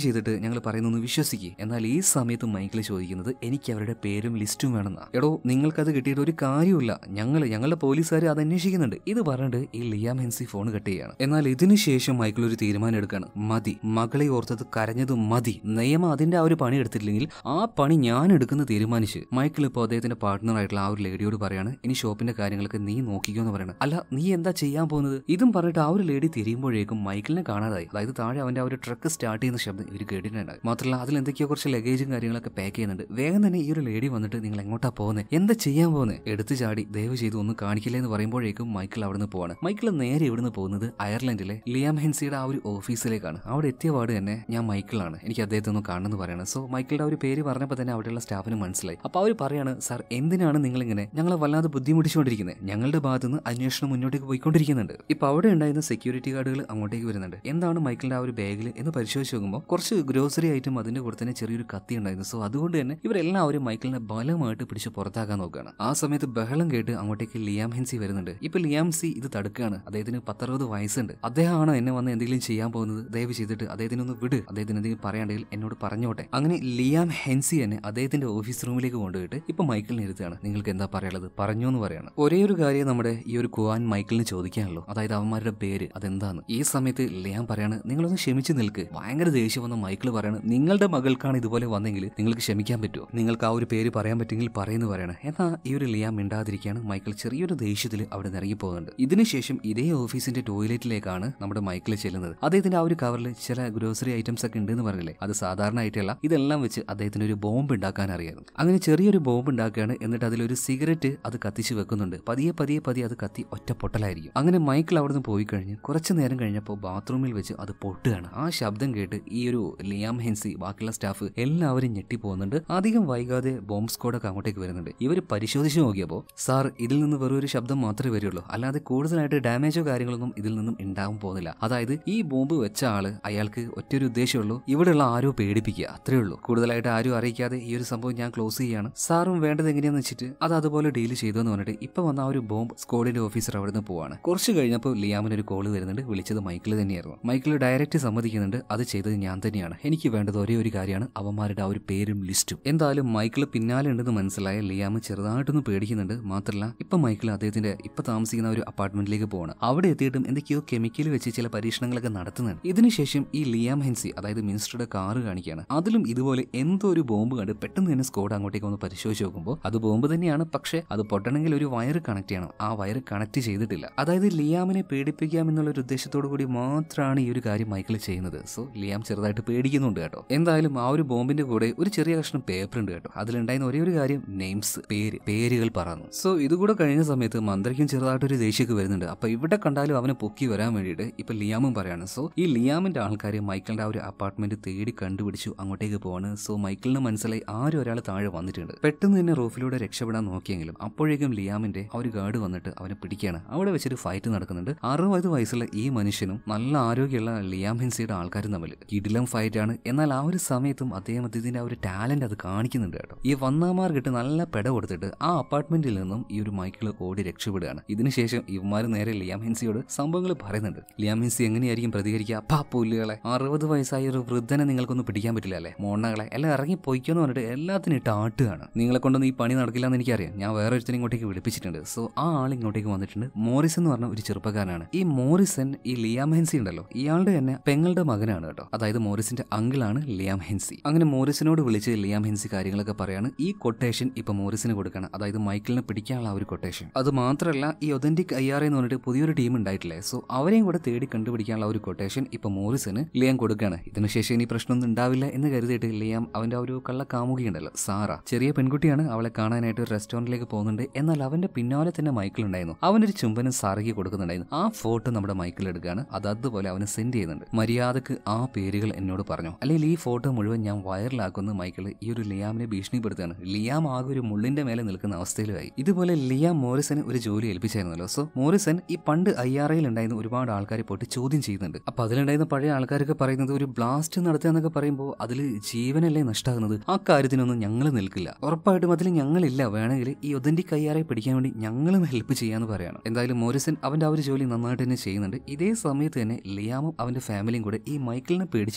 ഞങ്ങൾ പറയുന്നൊന്ന് വിശ്വസിക്കുക എന്നാൽ ഈ സമയത്ത് മൈക്കിൾ ചോദിക്കുന്നത് എനിക്ക് അവരുടെ പേരും ലിസ്റ്റും വേണമെന്നാ എടോ നിങ്ങൾക്കത് കിട്ടിയിട്ട് ഒരു കാര്യമില്ല ഞങ്ങൾ ഞങ്ങളുടെ പോലീസുകാർ അത് അന്വേഷിക്കുന്നുണ്ട് ഇത് പറഞ്ഞിട്ട് ഈ ലിയാം ഹെൻസി ഫോൺ കട്ട് ചെയ്യാണ് എന്നാൽ ഇതിനു ശേഷം മൈക്കിൾ ഒരു തീരുമാനം എടുക്കാണ് മതി മകളെ ഓർത്തത് കരഞ്ഞത് മതി നിയമം അതിന്റെ ആ ഒരു പണി എടുത്തിട്ടില്ലെങ്കിൽ ആ പണി ഞാൻ എടുക്കുന്ന തീരുമാനിച്ച് മൈക്കിൾ ഇപ്പോൾ അദ്ദേഹത്തിന്റെ പാർട്ട്ണർ ആയിട്ടുള്ള ആ ഒരു ലേഡിയോട് പറയാണ് ഇനി ഷോപ്പിന്റെ കാര്യങ്ങളൊക്കെ നീ നോക്കിക്കോ എന്ന് പറയണം അല്ല നീ എന്താ ചെയ്യാൻ പോകുന്നത് ഇതും പറഞ്ഞിട്ട് ആ ഒരു ലേഡി തിരിയുമ്പോഴേക്കും മൈക്കിളിനെ കാണാതായി അതായത് താഴെ അവന്റെ ആ ഒരു ട്രക്ക് സ്റ്റാർട്ട് ചെയ്യുന്ന ശബ്ദം ഇവർ കേട്ടിട്ടുണ്ടായി മാത്രമല്ല അതിൽ എന്തൊക്കെയോ കുറച്ച് ലഗേജും കാര്യങ്ങളൊക്കെ പാക്ക് ചെയ്യുന്നുണ്ട് വേഗം തന്നെ ഈ ഒരു ലേഡി വന്നിട്ട് നിങ്ങൾ എങ്ങോട്ടാ പോകുന്നത് എന്താ ചെയ്യാൻ പോകുന്നത് എടുത്തു ചാടി ദയവ് ചെയ്ത് ഒന്നും കാണിക്കില്ല എന്ന് പറയുമ്പോഴേക്കും മൈക്കിൾ അവിടുന്ന് പോവാണ് മൈക്കിൾ നേരെ ഇവിടുന്ന് പോകുന്നത് അയർലൻഡിലെ ലിയാം ഹെൻസിയുടെ ആ ഒരു ഓഫീസിലേക്കാണ് അവിടെ എത്തിയ പാട് തന്നെ ഞാൻ മൈക്കിളാണ് എനിക്ക് അദ്ദേഹത്തെ ഒന്ന് കാണണമെന്ന് പറയണം സോ മൈക്കിളുടെ ആ ഒരു പേര് പറഞ്ഞപ്പോൾ തന്നെ അവിടെയുള്ള സ്റ്റാഫിന് മനസ്സിലായി അപ്പോൾ അവർ പറയാണ് സാർ എന്തിനാണ് നിങ്ങൾ ഇങ്ങനെ ഞങ്ങളെ വല്ലാതെ ബുദ്ധിമുട്ടിച്ചുകൊണ്ടിരിക്കുന്നത് ഞങ്ങളുടെ ഭാഗത്ത് നിന്ന് അന്വേഷണം മുന്നോട്ടേക്ക് പോയിക്കൊണ്ടിരിക്കുന്നുണ്ട് ഇപ്പൊ അവിടെ ഉണ്ടായിരുന്ന സെക്യൂരിറ്റി ഗാർഡുകൾ അങ്ങോട്ടേക്ക് വരുന്നുണ്ട് എന്താണ് മൈക്കിളിന്റെ ആ ഒരു ബാഗിൽ എന്ന് പരിശോധിച്ച് നോക്കുമ്പോൾ കുറച്ച് ഗ്രോസറി ഐറ്റം അതിന്റെ കൂടെ തന്നെ ചെറിയൊരു കത്തി ഉണ്ടായിരുന്നു സോ അതുകൊണ്ട് തന്നെ ഇവരെല്ലാവരും മൈക്കിളിനെ ബലമായിട്ട് പിടിച്ച് പുറത്താക്കാൻ നോക്കുകയാണ് ആ സമയത്ത് ബഹളം കേട്ട് അങ്ങോട്ടേക്ക് ലിയാം ഹെൻസി വരുന്നുണ്ട് ഇപ്പൊ ലിയാം സി ഇത് തടുക്കുകയാണ് അദ്ദേഹത്തിന് പത്തറുപത് വയസ്സുണ്ട് അദ്ദേഹമാണോ എന്നെ വന്ന് എന്തെങ്കിലും ചെയ്യാൻ പോകുന്നത് ദയവ് ചെയ്തിട്ട് അദ്ദേഹത്തിന് ഒന്ന് വിട് അദ്ദേഹത്തിന് എന്തെങ്കിലും പറയാണ്ടെങ്കിൽ എന്നോട് പറഞ്ഞോട്ടെ അങ്ങനെ ലിയാം ഹെൻസി തന്നെ അദ്ദേഹത്തിന്റെ ഓഫീസ് റൂമിലേക്ക് കൊണ്ടുപോയിട്ട് ഇപ്പൊ മൈക്കിളിനെ ഇരുത്തുകയാണ് നിങ്ങൾക്ക് എന്താ പറയാനുള്ളത് പറഞ്ഞു എന്ന് പറയാണ് ഒരേ ഒരു കാര്യം നമ്മുടെ ഈ ഒരു കുവാൻ മൈക്കിളിന് ചോദിക്കാനുള്ളൂ അതായത് അവന്മാരുടെ പേര് അതെന്താന്ന് ഈ സമയത്ത് ലിയാം പറയാണ് നിങ്ങളൊന്ന് ക്ഷമിച്ചു നിൽക്ക് ഭയങ്കര ദേഷ്യം വന്ന മൈക്കിൾ പറയാണ് നിങ്ങളുടെ മകൾക്കാണ് ഇതുപോലെ വന്നെങ്കിൽ നിങ്ങൾക്ക് ക്ഷമിക്കാൻ പറ്റുമോ നിങ്ങൾക്ക് ആ ഒരു പേര് പറയാൻ പറ്റുമെങ്കിൽ പറയുന്നു പറയണം എന്നാൽ ഈ ഒരു ലിയാം മിണ്ടാതിരിക്കുകയാണ് മൈക്കിൾ ചെറിയൊരു ദേഷ്യത്തിൽ അവിടെ നിന്ന് ഇറങ്ങി പോകുന്നുണ്ട് ഇതിനുശേഷം ഇതേ ഓഫീസിന്റെ ടോയ്ലറ്റിലേക്കാണ് നമ്മുടെ മൈക്കിൾ ചെല്ലുന്നത് അദ്ദേഹത്തിന്റെ ആ ഒരു കവറിൽ ചില ഗ്രോസറി ഐറ്റംസ് ഒക്കെ ഉണ്ടെന്ന് പറഞ്ഞില്ലേ അത് സാധാരണ ആയിട്ടല്ല ഇതെല്ലാം വെച്ച് അദ്ദേഹത്തിന് ഒരു ബോംബ് ഉണ്ടാക്കാൻ അറിയാം അങ്ങനെ ചെറിയൊരു ബോംബ് ഉണ്ടാക്കുകയാണ് എന്നിട്ട് അതിലൊരു സിഗരറ്റ് അത് കത്തിച്ച് വെക്കുന്നുണ്ട് പതിയെ പതിയെ പതിയെ അത് കത്തി ഒറ്റ പൊട്ടലായിരിക്കും അങ്ങനെ മൈക്കിൾ അവിടുന്ന് പോയി കഴിഞ്ഞ് കുറച്ച് നേരം കഴിഞ്ഞപ്പോൾ ബാത്റൂമിൽ വെച്ച് അത് പൊട്ടുകയാണ് ആ ശബ്ദം കേട്ട് ഈ ഒരു ലിയാം ഹെൻസി ബാക്കിയുള്ള സ്റ്റാഫ് എല്ലാവരും ഞെട്ടിപ്പോകുന്നുണ്ട് അധികം വൈകാതെ ബോംബ് സ്ക്വാഡൊക്കെ അങ്ങോട്ടേക്ക് വരുന്നുണ്ട് ഇവർ പരിശോധിച്ച് നോക്കിയപ്പോൾ സാർ ഇതിൽ നിന്ന് വെറും ഒരു ശബ്ദം മാത്രമേ വരുള്ളൂ അല്ലാതെ കൂടുതലായിട്ട് ഡാമേജോ കാര്യങ്ങളൊന്നും ഇതിൽ നിന്നും ഉണ്ടാവാൻ പോകുന്നില്ല അതായത് ഈ ബോംബ് വെച്ച ആള് അയാൾക്ക് ഒറ്റൊരു ഉദ്ദേശമുള്ളൂ ഇവിടെയുള്ള ആരോ പേടിപ്പിക്കുക അത്രേ ഉള്ളൂ കൂടുതലായിട്ട് ആരും അറിയിക്കാതെ ഈ ഒരു സംഭവം ഞാൻ ക്ലോസ് ചെയ്യാണ് സാറും വേണ്ടത് എങ്ങനെയാന്ന് വെച്ചിട്ട് അത് അതുപോലെ ഡീൽ ചെയ്തു എന്ന് പറഞ്ഞിട്ട് ഇപ്പൊ വന്ന ആ ഒരു ബോംബ് സ്ക്വാഡിന്റെ ഓഫീസർ അവിടെ നിന്ന് പോവാണ് കുറച്ച് കഴിഞ്ഞപ്പോൾ ലിയാമിന് ഒരു കോള് വരുന്നുണ്ട് വിളിച്ചത് മൈക്കിൾ തന്നെയായിരുന്നു മൈക്കിൾ ഡയറക്റ്റ് സമ്മതിക്കുന്നുണ്ട് അത് ചെയ്തത് ഞാൻ തന്നെയാണ് എനിക്ക് വേണ്ടത് ഒരേ ഒരു കാര്യമാണ് അവന്മാരുടെ ആ ഒരു പേരും ലിസ്റ്റും എന്തായാലും മൈക്കിൾ പിന്നാലെ ഉണ്ടെന്ന് മനസ്സിലായ ലിയാമ് ചെറുതായിട്ടൊന്ന് പേടിക്കുന്നുണ്ട് മാത്രമല്ല ഇപ്പൊ മൈക്കിൾ അദ്ദേഹത്തിന്റെ ഇപ്പൊ താമസിക്കുന്ന ഒരു അപ്പാർട്ട്മെന്റിലേക്ക് പോകണം അവിടെ എത്തിയിട്ടും എന്തൊക്കെയോ കെമിക്കൽ വെച്ച് ചില പരീക്ഷണങ്ങളൊക്കെ നടത്തുന്നുണ്ട് ഇതിനുശേഷം ഈ ലിയാം ഹെൻസി അതായത് മിനിസ്റ്ററുടെ കാറ് കാണിക്കുകയാണ് അതിലും ഇതുപോലെ എന്തോ ഒരു ബോംബ് കണ്ട് പെട്ടെന്ന് തന്നെ സ്കോഡ് അങ്ങോട്ടേക്ക് ഒന്ന് പരിശോധിച്ച് നോക്കുമ്പോൾ അത് ബോംബ് തന്നെയാണ് പക്ഷേ അത് പൊട്ടണമെങ്കിൽ ഒരു വയർ കണക്ട് ചെയ്യണം ആ വയർ കണക്ട് ചെയ്തിട്ടില്ല അതായത് ലിയാമിനെ പേടിപ്പിക്കാം എന്നുള്ള ഒരു ഉദ്ദേശത്തോടു കൂടി മാത്രമാണ് ഈ ഒരു കാര്യം മൈക്കിൾ ചെയ്യുന്നത് സോ ലിയാം ചെറുതായിട്ട് പേടിക്കുന്നുണ്ട് കേട്ടോ എന്തായാലും ആ ഒരു ബോംബിന്റെ കൂടെ ഒരു ചെറിയ കഷ്ണം പേപ്പർ ഉണ്ട് കേട്ടോ അതിലുണ്ടായിരുന്ന ഒരേ ഒരു കാര്യം നെയിംസ് പേര് പേരുകൾ പറഞ്ഞു സോ ഇതുകൂടെ കഴിഞ്ഞ സമയത്ത് മന്ത്രിക്കും ചെറുതായിട്ടൊരു ദേഷ്യമൊക്കെ വരുന്നുണ്ട് അപ്പൊ ഇവിടെ കണ്ടാലും അവനെ പൊക്കി വരാൻ വേണ്ടിയിട്ട് ഇപ്പൊ ലിയാമും പറയാണ് സോ ഈ ലിയാമിന്റെ ആൾക്കാർ മൈക്കിളിന്റെ ആ ഒരു അപ്പാർട്ട്മെന്റ് തേടി കണ്ടുപിടിച്ചു അങ്ങോട്ടേക്ക് പോവാണ് സോ മൈക്കിളിന് മനസ്സിലായി ആരും ഒരാൾ താഴെ വന്നിട്ടുണ്ട് പെട്ടെന്ന് തന്നെ റൂഫിലൂടെ രക്ഷപ്പെടാൻ നോക്കിയെങ്കിലും അപ്പോഴേക്കും ലിയാമിന്റെ ആ ഒരു ഗാർഡ് വന്നിട്ട് അവനെ പിടിക്കുകയാണ് അവിടെ വെച്ചൊരു ഫൈറ്റ് നടക്കുന്നുണ്ട് അറുപത് വയസ്സുള്ള ഈ മനുഷ്യനും നല്ല ആരോഗ്യമുള്ള ലിയാം ഹെൻസിയുടെ ആൾക്കാരും തമ്മിൽ കിടിലം ഫൈറ്റ് ആണ് എന്നാൽ ആ ഒരു സമയത്തും അദ്ദേഹം അദ്ദേഹത്തിന്റെ ആ ഒരു ടാലന്റ് അത് കാണിക്കുന്നുണ്ട് കേട്ടോ ഈ വന്നാമാർ കിട്ട് നല്ല പെട കൊടുത്തിട്ട് ആ അപ്പാർട്ട്മെന്റിൽ നിന്നും ഈ ഒരു മൈക്കിൾ ഓടി രക്ഷപ്പെടുകയാണ് ഇതിനുശേഷം ഇവന്മാർ നേരെ ലിയാം ഹെൻസിയോട് സംഭവങ്ങൾ പറയുന്നുണ്ട് ലിയാം ഹെൻസി എങ്ങനെയായിരിക്കും പ്രതികരിക്കുക അപ്പാ പുല്ലുകളെ അറുപത് വയസ്സായ ഒരു വൃദ്ധനെ നിങ്ങൾക്കൊന്നും പിടിക്കാൻ പറ്റില്ല അല്ലേ മോണ്ണകളെ എല്ലാം ഇറങ്ങി പൊയ്ക്കോന്ന് പറഞ്ഞിട്ട് എല്ലാത്തിനും ഇട്ട് ആട്ടുകയാണ് നിങ്ങളെ കൊണ്ടൊന്നും ഈ പണി നടക്കില്ല എന്ന് എനിക്കറിയാം ഞാൻ വേറെ ഒരുത്തിനെ ഇങ്ങോട്ടേക്ക് വിളിപ്പിച്ചിട്ടുണ്ട് സോ ആ ആൾ ഇങ്ങോട്ടേക്ക് വന്നിട്ടുണ്ട് മോറിസ് എന്ന് പറഞ്ഞ ഒരു ചെറുപ്പക്കാരനാണ് ഈ മോറിസൺ ഈ ലിയാം ഹെൻസി ഉണ്ടല്ലോ ഇയാളുടെ തന്നെ പെങ്ങളുടെ മകനാണ് കേട്ടോ അതായത് മോറിസിന്റെ അങ്കിളാണ് ലിയാം ഹെൻസി അങ്ങനെ മോറിസിനോട് വിളിച്ച് ലിയാം ഹെൻസി കാര്യങ്ങളൊക്കെ പറയാണ് ഈ കൊട്ടേഷൻ ഇപ്പൊ മോറിസിന് കൊടുക്കണം അതായത് മൈക്കിളിനെ പിടിക്കാനുള്ള ആ ഒരു കൊട്ടേഷൻ അത് മാത്രമല്ല ഈ ഒതന്റിക് ഐ ആർ എന്ന് പറഞ്ഞിട്ട് പുതിയൊരു ടീം ഉണ്ടായിട്ടില്ലേ സോ അവരെയും കൂടെ തേടി കണ്ടുപിടിക്കാനുള്ള ആ ഒരു കൊട്ടേഷൻ ഇപ്പൊ മോറിസിന് ലിയാം കൊടുക്കുകയാണ് ഇതിനുശേഷം ഇനി പ്രശ്നമൊന്നും ഉണ്ടാവില്ല എന്ന് കരുതിയിട്ട് ലിയാം അവന്റെ ആ ഒരു കള്ള കാമുകിയുണ്ടല്ലോ സാറ ചെറിയ പെൺകുട്ടിയാണ് അവളെ കാണാനായിട്ട് ഒരു റെസ്റ്റോറന്റിലേക്ക് പോകുന്നുണ്ട് എന്നാൽ അവന്റെ പിന്നാലെ തന്നെ മൈക്കിൾ ഉണ്ടായിരുന്നു അവനൊരു ചുംബനം സാറയ്ക്ക് കൊടുക്കുന്നുണ്ടായിരുന്നു ആ ഫോട്ടോ നമ്മുടെ മൈക്കിൾ എടുക്കുകയാണ് അത് അതുപോലെ അവന് സെൻഡ് ചെയ്യുന്നുണ്ട് മര്യാദക്ക് ആ പേരുകൾ എന്നോട് പറഞ്ഞു അല്ലെങ്കിൽ ഈ ഫോട്ടോ മുഴുവൻ ഞാൻ വൈറലാക്കുന്ന മൈക്കിൾ ഈ ഒരു ലിയാമിനെ ഭീഷണിപ്പെടുത്തുകയാണ് ലിയാം ആകെ ഒരു മുള്ളിന്റെ മേലെ നിൽക്കുന്ന അവസ്ഥയിലായി ഇതുപോലെ ലിയാം മോറിസന് ഒരു ജോലി ഏൽപ്പിച്ചായിരുന്നല്ലോ സോ മോറിസൺ ഈ പണ്ട് ഐ ആർ ഐയിൽ ഉണ്ടായിരുന്ന ഒരുപാട് ആൾക്കാരെ പോയിട്ട് ചോദ്യം ചെയ്യുന്നുണ്ട് അപ്പൊ അതിലുണ്ടായിരുന്ന പഴയ ആൾക്കാരൊക്കെ പറയുന്നത് ഒരു ബ്ലാസ്റ്റ് നടത്തുക എന്നൊക്കെ പറയുമ്പോൾ അതിൽ ജീവനല്ലേ നഷ്ടമാകുന്നത് ആ കാര്യത്തിനൊന്നും ഞങ്ങൾ നിൽക്കില്ല ഉറപ്പായിട്ടും അതിൽ ഞങ്ങളില്ല വേണമെങ്കിൽ ഈ ഒതന്റിക് ഐ ആർ ഐ പഠിക്കാൻ വേണ്ടി ഞങ്ങളും ഹെൽപ്പ് ചെയ്യാന്ന് പറയാണ് എന്തായാലും മോറിസൺ അവന്റെ ആ ഒരു ജോലി നന്നായിട്ട് തന്നെ ചെയ്യുന്നുണ്ട് ഇതേ സമയത്ത് തന്നെ ലിയാമും അവന്റെ ഫാമിലിയും കൂടെ ഈ മൈക്കിളിനെ പേടിച്ചിട്ട്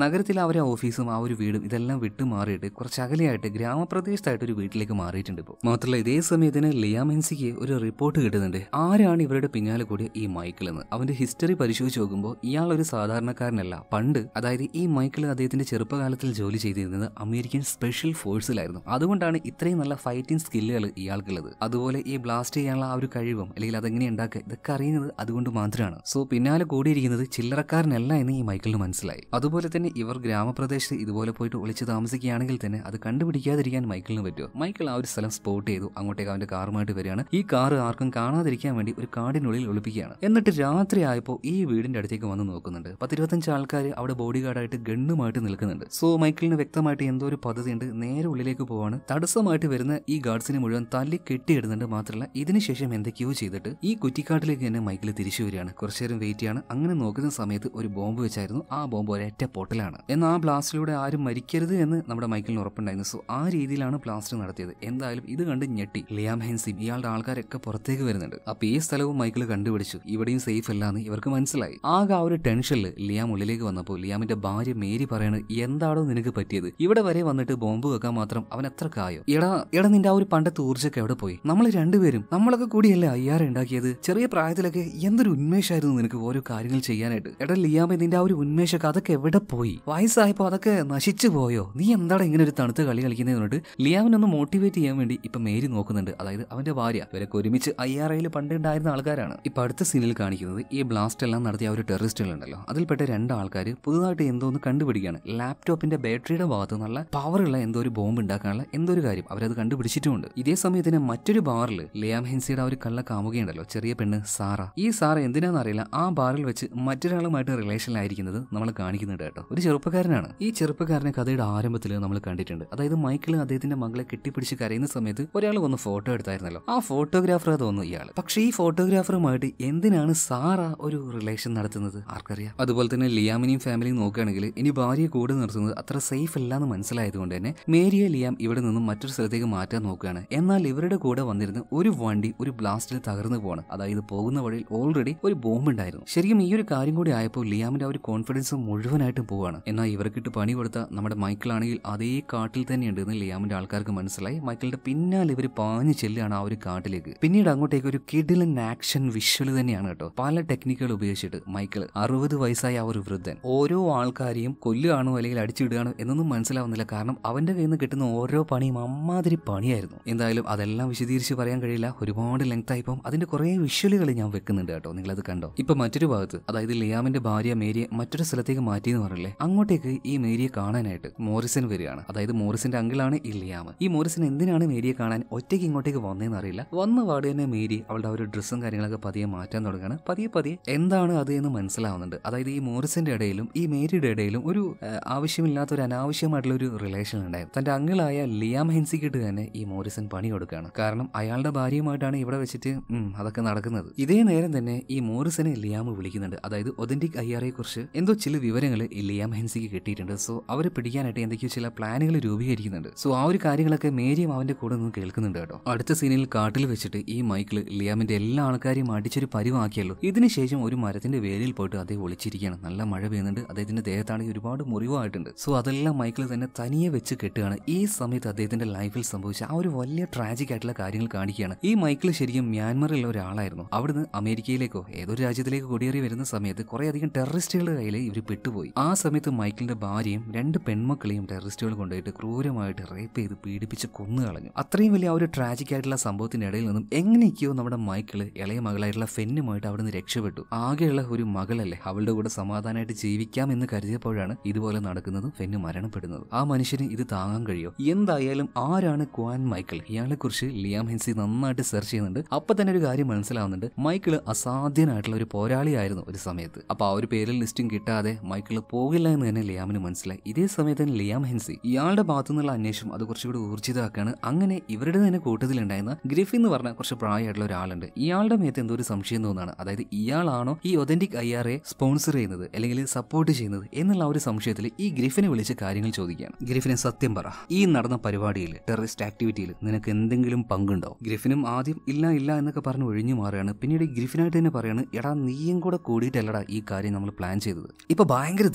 നഗരത്തിലെ അവരെ ഓഫീസും ആ ഒരു വീടും ഇതെല്ലാം വിട്ടു മാറിയിട്ട് കുറച്ച് അകലെയായിട്ട് ഗ്രാമപ്രദേശത്തായിട്ട് ഒരു വീട്ടിലേക്ക് മാറിയിട്ടുണ്ട് ഇപ്പോൾ മാത്രമല്ല ഇതേ സമയത്തിന് ലിയാം ഹെൻസിക്ക് ഒരു റിപ്പോർട്ട് കിട്ടുന്നുണ്ട് ആരാണ് ഇവരുടെ പിന്നാലെ കൂടിയ ഈ മൈക്കിൾ എന്ന് അവന്റെ ഹിസ്റ്ററി പരിശോധിച്ച് നോക്കുമ്പോൾ ഇയാൾ ഒരു സാധാരണക്കാരനല്ല പണ്ട് അതായത് ഈ മൈക്കിൾ അദ്ദേഹത്തിന്റെ ചെറുപ്പകാലത്തിൽ ജോലി ചെയ്തിരുന്നത് അമേരിക്കൻ സ്പെഷ്യൽ ഫോഴ്സിലായിരുന്നു അതുകൊണ്ടാണ് ഇത്രയും നല്ല ഫൈറ്റിംഗ് സ്കില്ലുകൾ ഇയാൾക്കുള്ളത് അതുപോലെ ഈ ബ്ലാസ്റ്റ് ചെയ്യാനുള്ള ആ ഒരു കഴിവും അല്ലെങ്കിൽ അതെങ്ങനെ ഉണ്ടാക്കുക ഇതൊക്കെ അറിയുന്നത് അതുകൊണ്ട് മാത്രമാണ് സോ പിന്നാലെ കൂടിയിരിക്കുന്നത് ചില്ലറക്കാരനല്ല എന്ന് ഈ മൈക്കിളിന് മനസ്സിലായി അതുപോലെ തന്നെ ഇവർ ഗ്രാമപ്രദേശത്ത് ഇതുപോലെ പോയിട്ട് ഒളിച്ച് താമസിക്കുകയാണെങ്കിൽ തന്നെ അത് കണ്ടുപിടിക്കാതിരിക്കാൻ മൈക്കിളിന് പറ്റുമോ മൈക്കിൾ ആ ഒരു സ്ഥലം സ്പോട്ട് ചെയ്തു അങ്ങോട്ടേക്ക് അവന്റെ കാറുമായിട്ട് വരികയാണ് ഈ കാർ ആർക്കും കാണാതിരിക്കാൻ വേണ്ടി ഒരു കാടിനുള്ളിൽ ഒളിപ്പിക്കുകയാണ് എന്നിട്ട് രാത്രി ആയപ്പോൾ ഈ വീടിന്റെ അടുത്തേക്ക് വന്ന് നോക്കുന്നുണ്ട് പത്തിരുപത്തഞ്ച് ആൾക്കാർ അവിടെ ബോഡി ഗാർഡായിട്ട് ഗണ്ണുമായിട്ട് നിൽക്കുന്നുണ്ട് സോ മൈക്കിളിന് വ്യക്തമായിട്ട് എന്തോ ഒരു പദ്ധതിയുണ്ട് നേരെ ഉള്ളിലേക്ക് പോവാണ് തടസ്സമായിട്ട് വരുന്ന ഈ ഗാർഡ്സിനെ മുഴുവൻ തല്ലി കെട്ടിയിടുന്നുണ്ട് മാത്രമല്ല ഇതിനുശേഷം എന്തൊക്കെയോ ചെയ്തിട്ട് ഈ കുറ്റിക്കാട്ടിലേക്ക് തന്നെ മൈക്കിൾ തിരിച്ചു വരികയാണ് കുറച്ചു നേരം വെയിറ്റ് ചെയ്യാണ് അങ്ങനെ നോക്കുന്ന സമയത്ത് ഒരു ബോംബ് വെച്ചായിരുന്നു ആ ബോംബ് ഒരൊറ്റ പൊട്ടലാണ് എന്നാൽ ആ ബ്ലാസ്റ്റിലൂടെ ആരും മരിക്കരുത് എന്ന് നമ്മുടെ മൈക്കിളിന് ഉറപ്പുണ്ടായിരുന്നു സോ ആ രീതിയിലാണ് ബ്ലാസ്റ്റ് നടത്തിയത് എന്തായാലും ഇത് കണ്ട് ഞെട്ടി ലിയാം ഹെൻസിം ഇയാളുടെ ആൾക്കാരൊക്കെ പുറത്തേക്ക് വരുന്നുണ്ട് അപ്പൊ ഈ സ്ഥലവും മൈക്കിൾ കണ്ടുപിടിച്ചു ഇവിടെയും സേഫ് അല്ല എന്ന് ഇവർക്ക് മനസ്സിലായി ആകെ ആ ഒരു ടെൻഷനിൽ ലിയാം ഉള്ളിലേക്ക് വന്നപ്പോൾ ലിയാമിന്റെ ഭാര്യ മേരി പറയണത് എന്താണോ നിനക്ക് പറ്റിയത് ഇവിടെ വരെ വന്നിട്ട് ബോംബ് വെക്കാൻ മാത്രം അവൻ എത്ര കായോ എടാ എടാ നിന്റെ ആ ഒരു പണ്ടത്തെ ഊർജ്ജൊക്കെ എവിടെ പോയി നമ്മൾ രണ്ടുപേരും നമ്മളൊക്കെ കൂടിയല്ലേ അയ്യാറ് ഉണ്ടാക്കിയത് ചെറിയ പ്രായത്തിലൊക്കെ എന്തൊരു ഉന്മേഷമായിരുന്നു നിനക്ക് ഓരോ കാര്യങ്ങൾ ചെയ്യാനായിട്ട് എടാ ലിയാമെ നിന്റെ ആ ഒരു ഉന്മേഷമൊക്കെ അതൊക്കെ എവിടെ പോയി വയസ്സായപ്പോ അതൊക്കെ നശിച്ചു പോയോ നീ എന്താണ് ഇങ്ങനെ ഒരു തണുത്ത കളി കളിക്കുന്നതെന്ന് പറഞ്ഞിട്ട് ലിയാമിനൊന്ന് മോട്ടിവേറ്റ് ചെയ്യാൻ വേണ്ടി ഇപ്പൊ മേരി നോക്കുന്നുണ്ട് അതായത് അവന്റെ ഭാര്യ ഇവരൊക്കെ ഒരുമിച്ച് ഐ ആർ ഐയിൽ പണ്ട് ഉണ്ടായിരുന്ന ആൾക്കാരാണ് ഇപ്പൊ അടുത്ത സീനിൽ കാണിക്കുന്നത് ഈ ബ്ലാസ്റ്റ് എല്ലാം നടത്തിയ ആ ഒരു ടെററിസ്റ്റുകളുണ്ടല്ലോ അതിൽപ്പെട്ട രണ്ട് ആൾക്കാർ പുതുതായിട്ട് എന്തോ ഒന്ന് കണ്ടുപിടിക്കുകയാണ് ലാപ്ടോപ്പിന്റെ ബാറ്ററിയുടെ ഭാഗത്ത് നല്ല പവറുള്ള എന്തോ ഒരു ബോംബ് ഉണ്ടാക്കാനുള്ള എന്തോ ഒരു കാര്യം അവരത് കണ്ടുപിടിച്ചിട്ടുമുണ്ട് ഇതേ സമയത്തിന് മറ്റൊരു ബാറിൽ ലിയാം ഹെൻസിയുടെ ആ ഒരു കള്ള കാമുകയുണ്ടല്ലോ ചെറിയ പെണ്ണ് സാറ ഈ സാറ എന്തിനാണെന്ന് അറിയില്ല ആ ബാറിൽ വെച്ച് മറ്റൊരാളുമായിട്ട് റിലേഷനിലായിരിക്കുന്നത് നമ്മൾ കാണിക്കുന്നുണ്ട് കേട്ടോ ഒരു ചെറുപ്പക്കാരനാണ് ഈ ചെറുപ്പക്കാരനെ കഥയുടെ ആരംഭത്തിൽ നമ്മൾ കണ്ടിട്ടുണ്ട് അതായത് മൈക്കിൾ അദ്ദേഹത്തിന്റെ മകളെ കെട്ടിപ്പിടിച്ച് കരയുന്ന സമയത്ത് ഒരാൾ വന്ന് ഫോട്ടോ എടുത്തായിരുന്നല്ലോ ആ ഫോട്ടോഗ്രാഫർ തോന്നുന്നു ഇയാൾ പക്ഷേ ഈ ഫോട്ടോഗ്രാഫറുമായിട്ട് എന്തിനാണ് സാറ ഒരു റിലേഷൻ നടത്തുന്നത് ആർക്കറിയാം അതുപോലെ തന്നെ ലിയാമിനെയും ഫാമിലിയും നോക്കുകയാണെങ്കിൽ ഇനി ഭാര്യയെ കൂടെ നിർത്തുന്നത് അത്ര സേഫ് അല്ല എന്ന് മനസ്സിലായതുകൊണ്ട് തന്നെ മേരിയെ ലിയാം ഇവിടെ നിന്നും മറ്റൊരു സ്ഥലത്തേക്ക് മാറ്റാൻ നോക്കുകയാണ് എന്നാൽ ഇവരുടെ കൂടെ വന്നിരുന്ന ഒരു വണ്ടി ഒരു ബ്ലാസ്റ്റിൽ തകർന്നു പോവാണ് അതായത് പോകുന്ന വഴിയിൽ ഓൾറെഡി ഒരു ബോംബ് ഉണ്ടായിരുന്നു ശരിക്കും ഈ ഒരു കാര്യം കൂടി ആയപ്പോൾ ലിയാമിന്റെ ആ ഒരു കോൺഫിഡൻസ് മുഴുവനായിട്ടും പോവാണ് എന്നാൽ ഇവർക്കിട്ട് പണി കൊടുത്ത നമ്മുടെ മൈക്കിൾ ആണെങ്കിൽ അതേ കാട്ടിൽ തന്നെയുണ്ട് എന്ന് ലിയാമിന്റെ ആൾക്കാർക്ക് മനസ്സിലായി മൈക്കിളിന്റെ പിന്നാലെ ഇവർ പാഞ്ഞു ചെല്ലുകയാണ് ആ ഒരു കാട്ടിലേക്ക് പിന്നീട് അങ്ങോട്ടേക്ക് ഒരു കിഡിലൻ ആക്ഷൻ വിഷ്വൽ തന്നെയാണ് കേട്ടോ പല ടെക്നിക്കുകൾ ഉപയോഗിച്ചിട്ട് മൈക്കിൾ അറുപത് വയസ്സായ ആ ഒരു വൃദ്ധൻ ഓരോ ആൾക്കാരെയും കൊല്ലുകയാണോ അല്ലെങ്കിൽ അടിച്ചിടുകയാണോ എന്നൊന്നും മനസ്സിലാവുന്നില്ല കാരണം അവന്റെ കയ്യിൽ നിന്ന് കിട്ടുന്ന ഓരോ പണിയും അമ്മാതിരി പണിയായിരുന്നു എന്തായാലും അതെല്ലാം വിശദീകരിച്ച് പറയാൻ കഴിയില്ല ഒരുപാട് ലെങ്ത് ആയിപ്പം അതിന്റെ കുറെ വിഷ്വലുകൾ ഞാൻ വെക്കുന്നുണ്ട് കേട്ടോ നിങ്ങളത് കണ്ടോ ഇപ്പൊ മറ്റൊരു ഭാഗത്ത് അതായത് ലിയാമിന്റെ ഭാര്യ മേരിയെ മറ്റൊരു സ്ഥലത്തേക്ക് മാറ്റി എന്ന് പറഞ്ഞില്ലേ അങ്ങോട്ടേക്ക് ഈ മേരിയെ കാണാനായിട്ട് മോറിസൺ വരികയാണ് അതായത് മോറിസിന്റെ അങ്കിളാണ് ഈ ലിയാം ഈ മോറിസൺ എന്തിനാണ് മേരിയെ കാണാൻ ഒറ്റയ്ക്ക് ഇങ്ങോട്ടേക്ക് വന്നതെന്ന് അറിയില്ല വന്ന പാട് തന്നെ മേരി അവളുടെ ആ ഒരു ഡ്രസ്സും കാര്യങ്ങളൊക്കെ പതിയെ മാറ്റാൻ തുടങ്ങുകയാണ് പതിയെ പതിയെ എന്താണ് അത് എന്ന് മനസ്സിലാവുന്നുണ്ട് അതായത് ഈ മോറിസിന്റെ ഇടയിലും ഈ മേരിയുടെ ഇടയിലും ഒരു ആ, ആവശ്യമില്ലാത്ത ഒരു അനാവശ്യമായിട്ടുള്ള ഒരു റിലേഷൻ ഉണ്ടായിരുന്നു തന്റെ അങ്കിളായ ലിയാം ഹെൻസിക്കിട്ട് തന്നെ ഈ മോറിസൺ പണി കൊടുക്കുകയാണ് കാരണം അയാളുടെ ഭാര്യയുമായിട്ടാണ് ഇവിടെ വെച്ചിട്ട് ഉം, അതൊക്കെ നടക്കുന്നത് ഇതേ നേരം തന്നെ ഈ മോറിസനെ ലിയാം വിളിക്കുന്നുണ്ട് അതായത് ഒതന്റിക് അയ്യാറെ കുറിച്ച് എന്തോ ചില വിവരങ്ങൾ ഈ ലിയാം ഹെൻസിക്ക് കിട്ടിയിട്ടുണ്ട് സോ അവരെ പിടിക്കാനായിട്ട് എന്തൊക്കെയോ ചില പ്ലാനുകൾ രൂപീകരിക്കുന്നുണ്ട് സോ ആ ഒരു കാര്യങ്ങളൊക്കെ മേരിയും അവന്റെ കൂടെ നിന്ന് കേൾക്കുന്നുണ്ട് കേട്ടോ അടുത്ത സീനിൽ കാട്ടിൽ വെച്ചിട്ട് ഈ മൈക്കിൾ ലിയാമിന്റെ എല്ലാ ആൾക്കാരെയും അടിച്ചൊരു പരിവാക്കിയല്ലോ ഇതിനുശേഷം ഒരു മരത്തിന്റെ വേരിൽ പോയിട്ട് അദ്ദേഹം ഒളിച്ചിരിക്കുകയാണ് നല്ല മഴ പെയ്യുന്നുണ്ട് അദ്ദേഹത്തിന്റെ ദേഹത്താണെങ്കിൽ ഒരുപാട് മുറിവായിട്ടുണ്ട് സോ അതെല്ലാം മൈക്കിൾ തന്നെ തനിയെ വെച്ച് കെട്ടുകയാണ് ഈ സമയത്ത് അദ്ദേഹത്തിന്റെ ലൈഫിൽ സംഭവിച്ച ആ ഒരു വലിയ ട്രാജിക് ആയിട്ടുള്ള കാര്യങ്ങൾ കാണിക്കുകയാണ് ഈ മൈക്കിൾ ശരിക്കും മ്യാൻമറിലുള്ള ഒരാളായിരുന്നു അവിടുന്ന് അമേരിക്കയിലേക്കോ ഏതൊരു രാജ്യത്തിലേക്ക് കുടിയേറി വരുന്ന സമയത്ത് കുറെ അധികം ടെററിസ്റ്റുകളുടെ കയ്യിൽ ഇവർ പെട്ടുപോയി ആ സമയത്ത് മൈക്കിളിന്റെ ഭാര്യയും രണ്ട് പെൺമക്കളെയും ടെററിസ്റ്റുകൾ കൊണ്ടുപോയിട്ട് ക്രൂരമായിട്ട് റേപ്പ് ചെയ്ത് പീഡിപ്പിച്ച് കൊന്നു കളഞ്ഞു അത്രയും വലിയ ആ ഒരു ട്രാജിക് ആയിട്ടുള്ള സംഭവത്തിന്റെ ഇടയിൽ നിന്നും എങ്ങനെയൊക്കെയോ നമ്മുടെ മൈക്കിള് ഇളയ മകളായിട്ടുള്ള ഫെന്നുമായിട്ട് അവിടെ നിന്ന് രക്ഷപ്പെട്ടു ആകെയുള്ള ഒരു മകളല്ലേ അവളുടെ കൂടെ സമാധാനമായിട്ട് ജീവിക്കാം എന്ന് കരുതിയപ്പോഴാണ് ഇതുപോലെ നടക്കുന്നതും ഫെന്ന് മരണപ്പെടുന്നത് ആ മനുഷ്യന് ഇത് താങ്ങാൻ കഴിയോ എന്തായാലും ആരാണ് ക്വാൻ മൈക്കിൾ ഇയാളെ കുറിച്ച് ലിയാം ഹെൻസി നന്നായിട്ട് സെർച്ച് ചെയ്യുന്നുണ്ട് അപ്പൊ തന്നെ ഒരു കാര്യം മനസ്സിലാവുന്നുണ്ട് മൈക്കിള് അസാധ്യനായിട്ടുള്ള ഒരു പോരാളിയായിരുന്നു ഒരു സമയത്ത് അപ്പൊ ആ ഒരു പേരിൽ ലിസ്റ്റും കിട്ടാതെ മൈക്കിള് പോകില്ല എന്ന് തന്നെ ലിയാമിന് മനസ്സിലായി ഇതേ സമയത്ത് തന്നെ ലിയാം ഹെൻസി ഇയാളുടെ ഭാഗത്തു നിന്നുള്ള അന്വേഷണം അത് കുറച്ചുകൂടി ഊർജിതമാക്കാണ് അങ്ങനെ ഇവരുടെ തന്നെ കൂട്ടത്തിലുണ്ടായിരുന്ന ഗ്രിഫി എന്ന് പറഞ്ഞ കുറച്ച് പ്രായമായിട്ടുള്ള ഒരാളുണ്ട് ഇയാളുടെ മേത്ത് എന്തോ ഒരു സംശയം തോന്നാണ് അതായത് ഇയാളാണോ ഈ authentic I R A sponsor ചെയ്യുന്നത് അല്ലെങ്കിൽ സപ്പോർട്ട് ചെയ്യുന്നത് എന്നുള്ള ആ ഒരു സംശയത്തിൽ ഈ ഗ്രിഫിനെ വിളിച്ച് കാര്യങ്ങൾ ചോദിക്കുകയാണ് ഗ്രിഫിനെ സത്യം പറ ഈ നടന്ന പരിപാടിയിൽ ടെററിസ്റ്റ് ആക്ടിവിറ്റിയിൽ നിനക്ക് എന്തെങ്കിലും പങ്കുണ്ടോ ഗ്രിഫിനും ആദ്യം ഇല്ല ഇല്ല എന്നൊക്കെ പറഞ്ഞ് ഒഴിഞ്ഞു മാറുകയാണ് പിന്നീട് ഗ്രിഫിനായിട്ട് തന്നെ പറയാണ് എടാ നീയും കൂടെ കൂടിയിട്ടല്ലടാ ഈ കാര്യം നമ്മൾ പ്ലാൻ ചെയ്തത് ഇപ്പൊ ഭയങ്കര ദേഷ്യത്തിൽ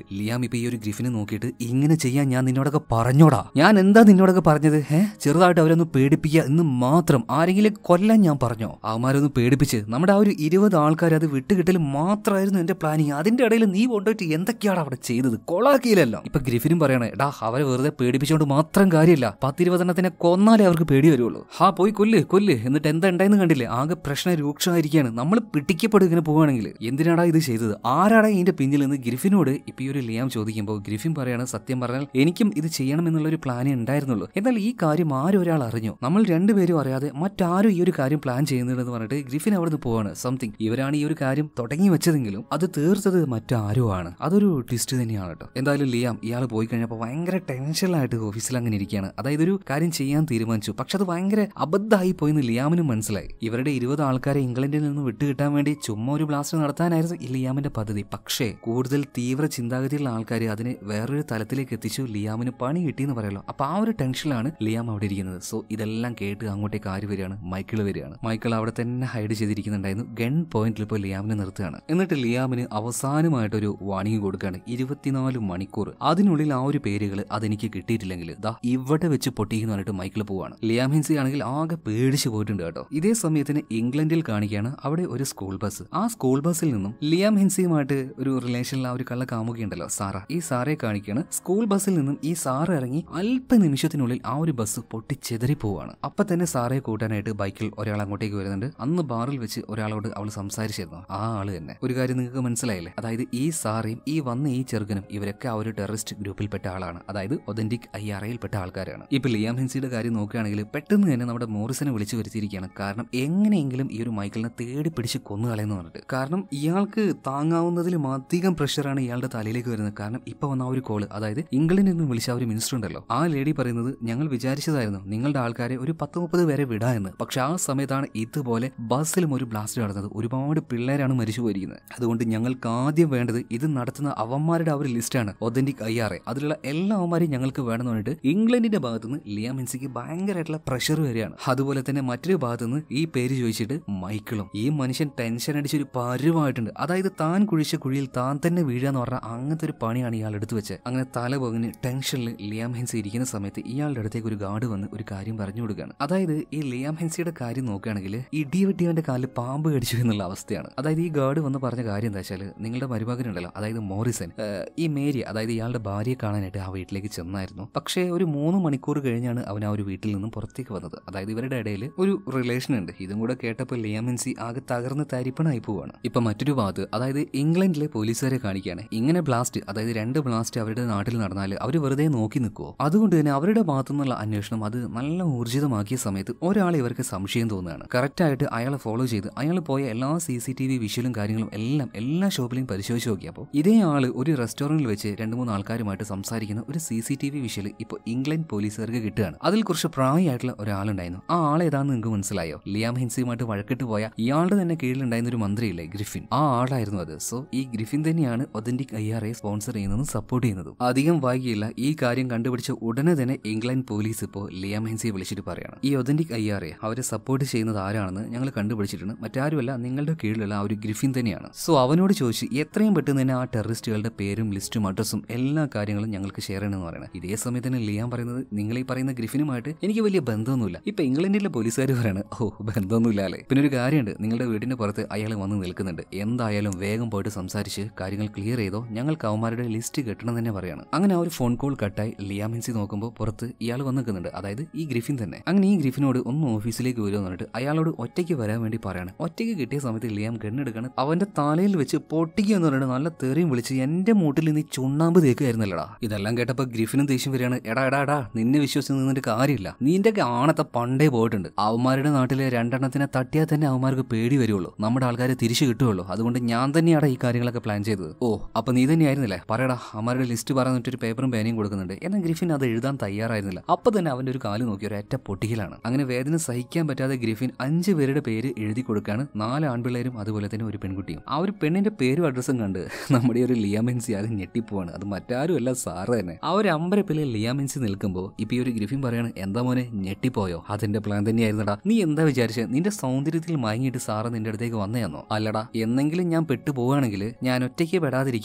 ലിയാം ഇപ്പൊ ഈ ഒരു ഗ്രിഫിനെ നോക്കിയിട്ട് ഇങ്ങനെ ചെയ്യാൻ ഞാൻ നിന്നോടൊക്കെ പറഞ്ഞോടാ ഞാൻ എന്താ നിന്നോടൊക്കെ പറഞ്ഞത് ഏ ചെറുതായിട്ട് അവരൊന്ന് പേടിപ്പിക്കുക എന്ന് മാത്രം ആരെങ്കിലും കൊല്ലാൻ ഞാൻ പറഞ്ഞോ അവന്മാരൊന്ന് പേടിപ്പിച്ച് നമ്മുടെ ആ ഒരു ഇരുപത് ആൾക്കാർ അത് വിട്ടുകിട്ടൽ മാത്രമായിരുന്നു എന്റെ പ്ലാനിങ് അതിന്റെ ഇടയിൽ നീ കൊണ്ടുപോയിട്ട് എന്തൊക്കെയാണ് അവിടെ ചെയ്തത് കൊളാക്കിയില്ലല്ലോ ഇപ്പൊ ഗ്രിഫിനും പറയണേ എടാ അവരെ വെറുതെ പേടിപ്പിച്ചുകൊണ്ട് മാത്രം കാര്യമില്ല പത്തിരുപതെണ്ണത്തിനെ കൊന്നാലേ അവർക്ക് പേടി വരുള്ളൂ ഹാ പോയി കൊല്ല് കൊല്ല് എന്നിട്ട് എന്താ ഉണ്ടായെന്ന് കണ്ടില്ലേ ആകെ പ്രശ്നം രൂക്ഷമായിരിക്കുകയാണ് നമ്മൾ പിടിക്കപ്പെടും ഇങ്ങനെ പോവുകയാണെങ്കിൽ എന്തിനാടാ ഇത് ചെയ്തത് ആരാടാ ഇതിന്റെ പിന്നിൽ നിന്ന് ഗ്രിഫിനോട് ഇപ്പൊ ഈ ഒരു ലിയാം ചോദിക്കുമ്പോൾ ഗ്രിഫിൻ പറയാണ് സത്യം പറഞ്ഞാൽ എനിക്കും ഇത് ചെയ്യണം എന്നുള്ള ഒരു പ്ലാനേ ഉണ്ടായിരുന്നുള്ളൂ എന്നാൽ ഈ കാര്യം ആരും ഒരാൾ അറിഞ്ഞു നമ്മൾ രണ്ടുപേരും അറിയാതെ മറ്റാരും ഈ ഒരു കാര്യം പ്ലാൻ ചെയ്യുന്നുണ്ടെന്ന് പറഞ്ഞിട്ട് ഗ്രിഫിൻ അവിടുന്ന് പോവാണ് സംതിങ് ഇവരാണ് ഈ ഒരു കാര്യം തുടങ്ങി വെച്ചതെങ്കിലും അത് തീർത്തത് മറ്റാരോ ആണ് അതൊരു ട്വിസ്റ്റ് തന്നെയാണ് കേട്ടോ എന്തായാലും ലിയാം ഇയാൾ പോയി കഴിഞ്ഞപ്പോൾ ഭയങ്കര ടെൻഷനിലായിട്ട് ഓഫീസിൽ അങ്ങനെ ഇരിക്കുകയാണ് അതായത് ഒരു കാര്യം ചെയ്യാൻ തീരുമാനിച്ചു പക്ഷെ അത് ഭയങ്കര അബദ്ധമായി പോയെന്ന് ലിയാമിനും മനസ്സിലായി ഇവരുടെ ഇരുപത് ആൾക്കാരെ ഇംഗ്ലണ്ടിൽ നിന്ന് വിട്ടുകിട്ടാൻ വേണ്ടി ചുമ്മാ ഒരു ബ്ലാസ്റ്റ് നടത്താനായിരുന്നു ഈ ലിയാമിന്റെ പദ്ധതി പക്ഷേ കൂടുതൽ തീവ്ര ചിന്താഗതിയുള്ള ആൾക്കാർ അതിനെ വേറൊരു തലത്തിലേക്ക് എത്തിച്ചു ലിയാമിന് പണി കിട്ടിയെന്ന് പറയല്ലോ അപ്പൊ ആ ഒരു ടെൻഷനിലാണ് ലിയാം അവിടെ ഇരിക്കുന്നത് സോ ഇതെല്ലാം കേട്ട് അങ്ങോട്ടേക്ക് ആര് വരികയാണ് മൈക്കിൾ വരികയാണ് മൈക്കിൾ അവിടെ തന്നെ ഹൈഡ് ചെയ്തിരിക്കുന്നുണ്ടായിരുന്നു ഗൺ പോയിന്റിൽ ഇപ്പോൾ ലിയാമിനെ നിർത്തുകയാണ് എന്നിട്ട് ലിയാമിന് അവസാനമായിട്ടൊരു വാണിംഗ് കൊടുക്കുകയാണ് ഇരുപത്തിനാല് മണിക്കൂർ അതിനുള്ളിൽ ആ ഒരു പേരുകൾ അതെനിക്ക് കിട്ടിയിട്ടില്ലെങ്കിൽ ദാ ഇവിടെ വെച്ച് പൊട്ടിയെന്ന് പറഞ്ഞിട്ട് മൈക്കിൾ പോവാണ് ലിയാം ഹിൻസി ആണെങ്കിൽ ആകെ പേടിച്ച് പോയിട്ടുണ്ട് കേട്ടോ ഇതേ സമയത്തിന് ഇംഗ്ലണ്ടിൽ കാണിക്കുകയാണ് അവിടെ ഒരു സ്കൂൾ ബസ് ആ സ്കൂൾ ബസ്സിൽ നിന്നും ലിയാം ഹിൻസിയുമായിട്ട് ഒരു റിലേഷനിൽ ആ ഒരു കള്ള കാമുകയുണ്ടല്ലോ സാറ ഈ സാറെ കാണിക്കുകയാണ് സ്കൂൾ ബസ്സിൽ നിന്നും ഈ സാറ് ഇറങ്ങി അല്പ നിമിഷത്തിനുള്ളിൽ ആ ഒരു ബസ് പൊട്ടിച്ചെതറി പോവാണ് അപ്പൊ തന്നെ സാറെ കൂട്ടാനായിട്ട് ബൈക്കിൽ ഒരാൾ അങ്ങോട്ടേക്ക് വരുന്നുണ്ട് അന്ന് ബാറിൽ വെച്ച് ഒരാളോട് അവൾ സംസാരിച്ചിരുന്നു ആ ആള് തന്നെ ഒരു കാര്യം നിങ്ങൾക്ക് മനസ്സിലായില്ലേ അതായത് ഈ സാറയും ഈ വന്ന ഈ ചെറുക്കനും ഇവരൊക്കെ ആ ഒരു ടെററിസ്റ്റ് ഗ്രൂപ്പിൽപ്പെട്ട ആളാണ് അതായത് ഒതന്റിക് ഐ ആർ ഐയിൽപ്പെട്ട ആൾക്കാരാണ് ഇപ്പൊ ലിയാം ഹിൻസിയുടെ കാര്യം നോക്കുകയാണെങ്കിൽ പെട്ടെന്ന് തന്നെ നമ്മുടെ മോറിസിനെ വിളിച്ചു വരുത്തിയിരിക്കുകയാണ് കാരണം എങ്ങനെയെങ്കിലും ഈ ഒരു മൈക്കിളിനെ തേടി പിടിച്ച് കൊന്നു കളയെന്ന് പറഞ്ഞിട്ട് കാരണം ഇയാൾക്ക് താങ്ങാവുന്നതിലും അധികം പ്രഷറാണ് ഇയാളുടെ തലയിലേക്ക് വരുന്നത് കാരണം ഇപ്പൊ വന്ന ആ ഒരു കോള് അതായത് ഇംഗ്ലണ്ടിൽ നിന്ന് വിളിച്ച ആ ഒരു മിനിസ്റ്റർ ഉണ്ടല്ലോ ആ ലേഡി പറയുന്നത് ഞങ്ങൾ വിചാരിച്ചതായിരുന്നു നിങ്ങളുടെ ആൾക്കാരെ ഒരു പത്ത് മുപ്പത് പേരെ വിടാ എന്ന് പക്ഷെ ആ സമയത്താണ് ഇതുപോലെ ബസ്സിലും ഒരു ബ്ലാസ്റ്റ് നടന്നത് ഒരുപാട് പിള്ളേരാണ് മരിച്ചു പോയിരിക്കുന്നത് അതുകൊണ്ട് ഞങ്ങൾക്ക് ആദ്യം വേണ്ടത് ഇത് നടത്തുന്ന അവന്മാരുടെ ആ ഒരു ലിസ്റ്റാണ് ഒതന്റിക് ഐ ആർ എ അതിലുള്ള എല്ലാ അവന്മാരെയും ഞങ്ങൾക്ക് വേണമെന്ന് പറഞ്ഞിട്ട് ഇംഗ്ലണ്ടിന്റെ ഭാഗത്തുനിന്ന് ലിയാം ഹിൻസിക്ക് ഭയങ്കരമായിട്ടുള്ള പ്രഷർ വരികയാണ് അതുപോലെ തന്നെ മറ്റൊരു ഭാഗത്തുനിന്ന് ഈ പേര് ചോദിച്ചിട്ട് മൈക്കിളും ഈ മനുഷ്യൻ ടെൻഷൻ അടിച്ചൊരു പരുവായിട്ടുണ്ട് അതായത് താൻ കുഴിച്ച കുഴിയിൽ താൻ തന്നെ വീഴാന്ന് പറഞ്ഞാൽ അങ്ങനത്തെ ഒരു പണിയാണ് ഇയാൾ എടുത്തു വെച്ചത് അങ്ങനെ തല പകഞ്ഞ് ടെൻഷനിൽ ലിയാം ഹെൻസി ഇരിക്കുന്ന സമയത്ത് ഇയാളുടെ അടുത്തേക്ക് ഒരു ഗാർഡ് വന്ന് ഒരു കാര്യം പറഞ്ഞു കൊടുക്കുകയാണ് അതായത് ഈ ലിയാം ഹെൻസിയുടെ കാര്യം നോക്കുകയാണെങ്കിൽ ഇടി വെട്ടിയവന്റെ കാലിൽ പാമ്പ് കടിച്ചു എന്നുള്ള അവസ്ഥയാണ് അതായത് ഈ ഗാർഡ് വന്ന് പറഞ്ഞ കാര്യം എന്താ വെച്ചാൽ നിങ്ങളുടെ മരുമകനുണ്ടല്ലോ അതായത് മോറിസൺ ഏഹ്, ഈ മേരി അതായത് ഇയാളുടെ ഭാര്യയെ കാണാനായിട്ട് ആ വീട്ടിലേക്ക് ചെന്നായിരുന്നു പക്ഷേ ഒരു മൂന്ന് മണിക്കൂർ കഴിഞ്ഞാണ് അവൻ ആ ഒരു വീട്ടിൽ നിന്നും പുറത്തേക്ക് വന്നത് അതായത് ഇവരുടെ ഇടയിൽ ഒരു റിലേഷൻ ഉണ്ട് ഇതും കൂടെ കേട്ടപ്പോൾ ലിയാം ഹെൻസി ആകെ തകർന്ന് തരിപ്പണായി പോവാണ് ഇപ്പൊ മറ്റൊരു ഭാഗത്ത് അതായത് ഇംഗ്ലണ്ടിലെ പോലീസുകാരെ കാണിക്കുകയാണ് ഇങ്ങനെ ബ്ലാസ്റ്റ് അതായത് രണ്ട് ബ്ലാസ്റ്റ് അവരുടെ നാട്ടിൽ നടന്നാൽ അവർ വെറുതെ നോക്കി നിൽക്കുമോ അതുകൊണ്ട് തന്നെ അവരുടെ ഭാഗത്തു നിന്നുള്ള അന്വേഷണം അത് നല്ല ഊർജിതമാക്കിയ സമയത്ത് ഒരാളെ ഇവർക്ക് സംശയം തോന്നുകയാണ് കറക്റ്റായിട്ട് അയാളെ ഫോളോ ചെയ്ത് അയാൾ പോയ എല്ലാ സി സി ടി വി വിഷ്വലും കാര്യങ്ങളും എല്ലാം എല്ലാ ഷോപ്പിലും പരിശോധിച്ച് നോക്കിയപ്പോൾ ഇതേ ആള് ഒരു റെസ്റ്റോറന്റിൽ വെച്ച് രണ്ട് മൂന്ന് ആൾക്കാരുമായിട്ട് സംസാരിക്കുന്ന ഒരു C C T V visual ഇപ്പോൾ ഇംഗ്ലണ്ട് പോലീസുകാർക്ക് കിട്ടുകയാണ് അതിൽ കുറച്ച് പ്രായമായിട്ടുള്ള ഒരാളുണ്ടായിരുന്നു ആ ആൾ ഏതാന്ന് നിങ്ങൾക്ക് മനസ്സിലായോ ലിയാം ഹിൻസിയുമായിട്ട് വഴക്കിട്ട് പോയ ഇയാളുടെ തന്നെ കീഴിലുണ്ടായിരുന്ന ഒരു മന്ത്രിയില്ലേ ഗ്രിഫിൻ ആ ആളായിരുന്നു അത് സോ ഈ ഗ്രിഫിൻ തന്നെയാണ് authentic I R A sponsor ചെയ്യുന്നതും സപ്പോർട്ട് ചെയ്യുന്നതും അധികം വൈകിയില്ല ഈ കാര്യം കണ്ടുപിടിച്ച ഉടനെ തന്നെ ഇംഗ്ലണ്ട് പോലീസ് ഇപ്പോൾ ലിയാം ഹെൻസിയെ വിളിച്ചിട്ട് പറയണം ഈ ഒതന്റിക് ഐ ആർ എ അവരെ സപ്പോർട്ട് ചെയ്യുന്നത് ആരാണെന്ന് ഞങ്ങൾ കണ്ടുപിടിച്ചിട്ടുണ്ട് മറ്റാരുമല്ല നിങ്ങളുടെ കീഴിലുള്ള ആ ഒരു ഗ്രിഫിൻ തന്നെയാണ് സോ അവനോട് ചോദിച്ച് എത്രയും പെട്ടെന്ന് തന്നെ ആ ടെററിസ്റ്റുകളുടെ പേരും ലിസ്റ്റും അഡ്രസ്സും എല്ലാ കാര്യങ്ങളും ഞങ്ങൾക്ക് ഷെയർ ചെയ്യണമെന്ന് പറയണം ഇതേ സമയത്ത് തന്നെ ലിയാൻ പറയുന്നത് നിങ്ങൾ ഈ പറയുന്ന ഗ്രിഫിനുമായിട്ട് എനിക്ക് വലിയ ബന്ധമൊന്നുമില്ല ഇപ്പൊ ഇംഗ്ലണ്ടിലെ പോലീസുകാർ പറയാണ് ഓ ബന്ധമൊന്നുമില്ല അല്ലേ പിന്നെ ഒരു കാര്യമുണ്ട് നിങ്ങളുടെ വീടിന്റെ പുറത്ത് അയാൾ വന്ന് നിൽക്കുന്നുണ്ട് എന്തായാലും വേഗം പോയിട്ട് സംസാരിച്ച് കാര്യങ്ങൾ ക്ലിയർ ചെയ്തോ ഞങ്ങൾക്ക് അവന്മാരുടെ ലിസ്റ്റ് കിട്ടണം തന്നെ പറയാണ് അങ്ങനെ ആ ഒരു ഫോൺ കോൾ കട്ടായി ലിയാം ഹിൻസി നോക്കുമ്പോൾ പുറത്ത് ഇയാൾ വന്ന് നിൽക്കുന്നുണ്ട് അതായത് ഈ ഗ്രിഫിൻ തന്നെ അങ്ങനെ ഈ ഗ്രിഫിനോട് ഒന്ന് ഓഫീസിലേക്ക് വരുമെന്ന് പറഞ്ഞിട്ട് അയാളോട് ഒറ്റയ്ക്ക് വരാൻ വേണ്ടി പറയാണ് ഒറ്റയ്ക്ക് കിട്ടിയ സമയത്ത് ലിയാം ഗണ്ണെടുക്കാണ് അവന്റെ തലയിൽ വെച്ച് പൊട്ടിക്കുക എന്ന് പറഞ്ഞിട്ട് നല്ല തെറിയും വിളിച്ച് എന്റെ മൂട്ടിൽ നീ ചുണ്ണാമ്പ് തേക്കുമായിരുന്നല്ലടാ ഇതെല്ലാം കേട്ടപ്പോ ഗ്രിഫിനും ദേഷ്യം വരികയാണ് എടാ എടാ എടാ നിന്നെ വിശ്വസിച്ച് നിന്നിട്ട് കാര്യമില്ല നീന്റെ ആണത്തെ പണ്ടേ പോയിട്ടുണ്ട് അവന്മാരുടെ നാട്ടിലെ രണ്ടെണ്ണത്തിനെ തട്ടിയാൽ തന്നെ അവന്മാർക്ക് പേടി വരുള്ളൂ നമ്മുടെ ആൾക്കാരെ തിരിച്ചു കിട്ടുള്ളൂ അതുകൊണ്ട് ഞാൻ തന്നെയാണ് ഈ കാര്യങ്ങളൊക്കെ പ്ലാൻ ചെയ്തത് ഓ അപ്പൊ നീ തന്നെയായിരുന്നില്ലേ പറയടാ അവന്മാരുടെ ലിസ്റ്റ് പറഞ്ഞിട്ട് ഒരു പേപ്പറും പേനയും കൊടുക്കുന്നുണ്ട് എന്നാൽ ഗ്രിഫിൻ അത് എഴുതാൻ തയ്യാറായിരുന്നില്ല അപ്പൊ തന്നെ അവന്റെ ഒരു കാല് നോക്കി ഒരു ഒറ്റ പൊട്ടിക്കലാണ് അങ്ങനെ വേദന സഹിക്കാൻ പറ്റാതെ ഗ്രിഫിൻ അഞ്ച് പേരുടെ പേര് എഴുതി കൊടുക്കാണ് നാല് ആൺപിള്ളേരും അതുപോലെ തന്നെ ഒരു പെൺകുട്ടിയും ആ ഒരു പെണ്ണിന്റെ പേരും അഡ്രസ്സും കണ്ട് നമ്മുടെ ഈ ഒരു ലിയാമെൻസി ആകെ ഞെട്ടിപ്പോവാണ് അത് മറ്റാരും അല്ല സാറ് തന്നെ ആ ഒരു അമ്പരപ്പിലെ ലിയാമെൻസി നിൽക്കുമ്പോൾ ഇപ്പൊ ഈ ഒരു ഗ്രിഫിൻ പറയാണ് എന്താ മോനെ ഞെട്ടിപ്പോയോ അതിന്റെ പ്ലാൻ തന്നെയായിരുന്നടാ നീ എന്താ വിചാരിച്ചത് നിന്റെ സൗന്ദര്യത്തിൽ മയങ്ങിയിട്ട് സാറ് നിന്റെ അടുത്തേക്ക് വന്നേന്നോ അല്ലടാ എന്നെങ്കിലും ഞാൻ പെട്ടു പോവുകയാണെങ്കിൽ ഞാൻ ഒറ്റയ്ക്ക് പെടാതിരിക്കാനും എനിക്ക്